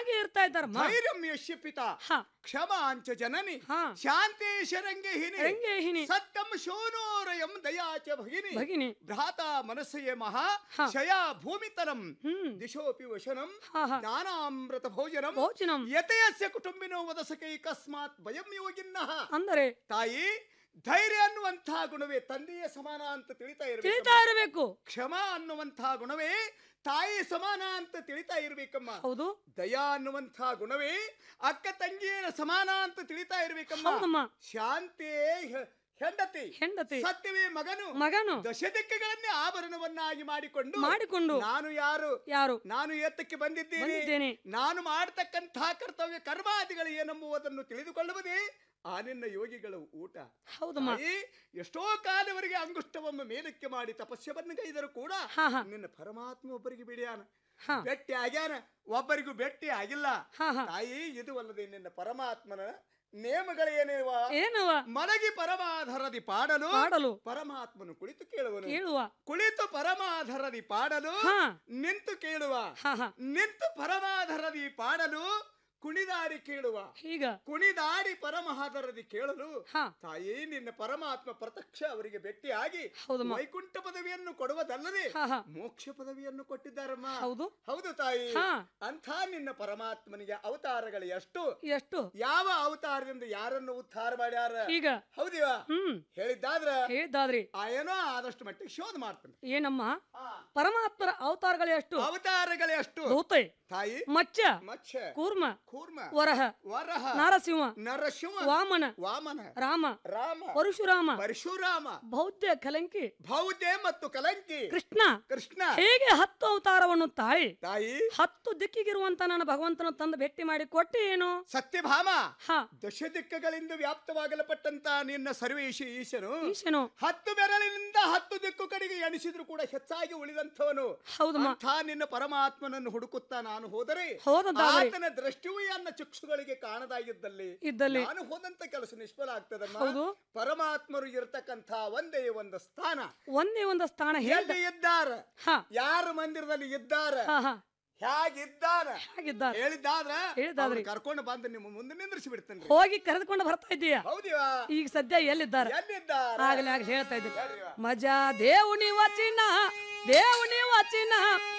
ಇದ್ದಾರಮ್ಮ ಧೈರ್ಯಂ ಯಶ್ಯ ಪಿತಾ ಕ್ಷಮಾಂಚ ಜನನಿ ಶಾಂತಿ ಶರಂಗೇಹಿನಿ ರಂಗೇಹಿನಿ. ಸತ್ಯಂ ಶೋನೋರಯಂ ದಯಾಚ ಭಗಿನಿ ಭಗಿನಿ. ಭ್ರಾತ ಮನಸ್ಸಯ ಮಹಾ ಶಯ ಭೂಮಿತರಂ ದಿಶೋಪಿ ವಶನಂ ಜ್ಞಾನಾಮೃತ ಭೋಜನಂ ಭೋಜನಂ ಯತೆಯಸ್ಯ ಕುಟುಂಬಿನೋ ವದಸಕೈ ಕಸ್ಮಾತ್ ಭಯಂ ಯೋಗಿನ್ನಃ ಅಂದರೆ ತಾಯಿ ಧೈರ್ಯ ಅನ್ನುವಂತಹ ಗುಣವೇ ತಂದೆಯ ಸಮಾನ ಅಂತ ತಿಳಿತಾ ಇರಬೇಕು ತಿಳಿತಾ ಇರಬೇಕು ಕ್ಷಮ ಅನ್ನುವಂತಹ ಗುಣವೇ ತಾಯಿ ಸಮಾನ ಅಂತ ತಿಳಿತಾ ಇರ್ಬೇಕಮ್ಮ ಹೌದು ದಯಾ ಅನ್ನುವಂತಹ ಗುಣವೇ ಅಕ್ಕ ತಂಗಿಯರ ಸಮಾನ ಅಂತ ತಿಳಿತಾ ಇರ್ಬೇಕಮ್ಮ ಹೌದಮ್ಮ. ಶಾಂತಿಯೇ ಹೆ- ಹೆಂಡತಿ ಹೆಂಡತಿ. ಸತ್ಯವೇ ಮಗನು ಮಗನು. ದಶದಿಕ್ಕಗಳನ್ನೇ ಆಭರಣವನ್ನಾಗಿ ಮಾಡಿಕೊಂಡು ಮಾಡಿಕೊಂಡು. ನಾನು ಯಾರು ಯಾರು ನಾನು ಎತ್ತಕ್ಕೆ ಬಂದಿದ್ದೇನೆ ಬಂದಿದ್ದೇನೆ. ನಾನು ಮಾಡತಕ್ಕಂತಹ ಕರ್ತವ್ಯ ಕರ್ಮಾದಿಗಳು ಏನೆಂಬುದನ್ನು ತಿಳಿದುಕೊಳ್ಳುವುದೇ ಆ ನಿನ್ನ ಯೋಗಿಗಳ ಊಟ ಹೌದಮ್ಮ. ತಾಯಿ, ಎಷ್ಟೋ ಕಾಲವರೆಗೆ ಅಂಗುಷ್ಟವೊಮ್ಮೆ ಮೇಲಕ್ಕೆ ಮಾಡಿ ತಪಸ್ಯವನ್ನು ಗೈದರು ಕೂಡ ನಿನ್ನ ಪರಮಾತ್ಮ ಒಬ್ಬರಿಗೆ ಬಿಡಿಯಾನ ಭೇಟಿ ಆಗ್ಯಾನ ಒಬ್ಬರಿಗೂ ಭೇಟಿ ಆಗಿಲ್ಲ ತಾಯಿ ಇದು ಅಲ್ಲದೆ ನಿನ್ನ ಪರಮಾತ್ಮನ ನೇಮಗಳೇನೇವ ಏನವ ಮಲಗಿ ಪರಮಾಧರದಿ ಪಾಡಲು ಪಾಡಲು. ಪರಮಾತ್ಮನು ಕುಳಿತು ಕೇಳುವನು ಕೇಳುವ. ಕುಳಿತು ಪರಮಾಧರದಿ ಪಾಡಲು ನಿಂತು ಕೇಳುವ ನಿಂತು ಪರಮಾಧರದಿ ಪಾಡಲು ಕುಣಿದಾಡಿ ಕೇಳುವ ಈಗ ಕುಣಿದಾಡಿ ಪರಮಹಾದರದಿ ಕೇಳಲು ತಾಯಿ ನಿನ್ನ ಪರಮಾತ್ಮ ಪ್ರತ್ಯಕ್ಷ ಅವರಿಗೆ ಭೇಟಿಯಾಗಿ ಹೌದಮ್ಮ. ವೈಕುಂಠ ಪದವಿಯನ್ನು ಕೊಡುವುದಲ್ಲದೆ ಮೋಕ್ಷ ಪದವಿಯನ್ನು ಕೊಟ್ಟಿದ್ದಾರಮ್ಮ ಹೌದು. ಹೌದು ತಾಯಿ ಹಾ. ಅಂಥ ನಿನ್ನ ಪರಮಾತ್ಮನಿಗೆ ಅವತಾರಗಳು ಎಷ್ಟು ಎಷ್ಟು ಯಾವ ಅವತಾರದಿಂದ ಯಾರನ್ನು ಉದ್ಧಾರ ಮಾಡ್ಯಾರ ಈಗ ಹೌದಿವ ಹ್ಮ್ ಹೇಳಿದ್ದಾದ್ರ ಹೇಳಿದ್ದಾದ್ರಿ ಆ ಏನೋ ಆದಷ್ಟು ಮಟ್ಟಿಗೆ ಶೋಧ ಮಾಡ್ತಾನೆ ಏನಮ್ಮ ಪರಮಾತ್ಮರ ಅವತಾರಗಳೇ ಅಷ್ಟು ಅವತಾರಗಳೇ ಅಷ್ಟು ದೂತೆ ತಾಯಿ ಮಚ್ಚ ಮಚ್ಚ ಕೂರ್ಮ ಕೂರ್ಮ ವರಹ ವರಹ ನರಸಿಂಹ ನರಸಿಂಹ ವಾಮನ ವಾಮನ ರಾಮ ರಾಮ ಪರಶುರಾಮ ಪರಶುರಾಮ ಬೌದ್ಧ ಕಲಂಕಿ ಬೌದ್ಧ ಮತ್ತು ಕಲಂಕಿ ಕೃಷ್ಣ ಕೃಷ್ಣ ಹೇಗೆ ಹತ್ತು ಅವತಾರವನ್ನು ತಾಯಿ ತಾಯಿ ಹತ್ತು ದಿಕ್ಕಿಗಿರುವಂತ ನನ್ನ ಭಗವಂತನ ತಂದು ಭೇಟಿ ಮಾಡಿ ಕೊಟ್ಟೆ ಏನು ಸತ್ಯಭಾಮ ಹ ದಶ ದಿಕ್ಕಗಳಿಂದ ವ್ಯಾಪ್ತವಾಗಲ್ಪಟ್ಟಂತ ನಿನ್ನ ಸರ್ವೇಶ ಈಶನು ಈಶನು ಹತ್ತು ಬೆರಳಿನಿಂದ ಹತ್ತು ದಿಕ್ಕು ಕಡೆಗೆ ಎಣಿಸಿದ್ರು ಕೂಡ ಹೆಚ್ಚಾಗಿ ಉಳಿದಂಥವನು ಹೌದಮ್ಮ. ಅಂಥ ನಿನ್ನ ಪರಮಾತ್ಮನನ್ನು ಹುಡುಕುತ್ತಾ ನಾನು ಹೋದರೆ ಹೋದದ್ದಾದರೆ. ಆತನ ದೃಷ್ಟಿಯೂ ನನ್ನ ಚಕ್ಷುಗಳಿಗೆ ಕಾಣದಾಗಿದ್ದಲ್ಲಿ ಇದ್ದಲ್ಲಿ. ನಾನು ಹೋದಂತ ಕೆಲಸ ನಿಷ್ಫಲ ಆಗ್ತದಮ್ಮ ಹೌದು. ಪರಮಾತ್ಮರು ಇರತಕ್ಕಂಥ ಒಂದೇ ಒಂದು ಸ್ಥಾನ ಒಂದೇ ಒಂದು ಸ್ಥಾನ ಹೇಳ್ದ ಎಲ್ಲಿ ಇದ್ದಾರ ಹ ಯಾರ ಮಂದಿರದಲ್ಲಿ ಇದ್ದಾರ ಹ ಹ ಹೇಗಿದ್ದಾರ ಹೇಗಿದ್ದಾರೆ ಹೇಳಿದ್ದಾದ್ರ ಹೇಳಿದ್ದಾದ್ರಿ. ಅವ್ರನ್ನ ಕರ್ಕೊಂಡು ಬಂದು ನಿಮ್ಮ ಮುಂದೆ ನಿಂದ್ರಿಸಿ ಬಿಡ್ತೇನೆ ಹೋಗಿ ಕರೆದುಕೊಂಡು ಬರ್ತಾ ಇದ್ದೀಯ ಹೌದಿವಾ ಈಗ ಸದ್ಯ ಎಲ್ಲಿದ್ದಾರೆ ಎಲ್ಲಿದ್ದಾರ ಆಗಲೇ ಆಗ ಹೇಳ್ತಾ ಇದ್ದೀನಿ ಮಜಾ ದೇವುನಿ ವಚಿನ దేవుని వచ్చిన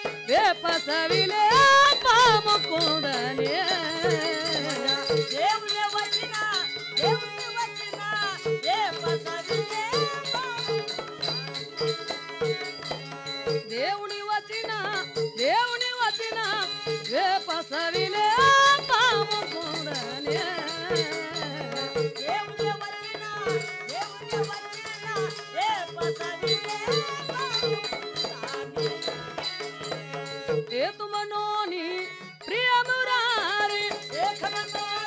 వేపసవిలే పాము కూడనే దేవుని వచ్చిన దేవుని వచ్చిన వేపసవిలే దేవుని వచ్చిన దేవుని వచ్చిన వేపసవిలే పాము కూడనే దేవుని వచ్చిన దేవుని వచ్చిన వేపసవిలే ఏ ತುಮನೋನಿ ಪ್ರಿಯ ಮುರಾರಿ ಏಕಮನೋನಿ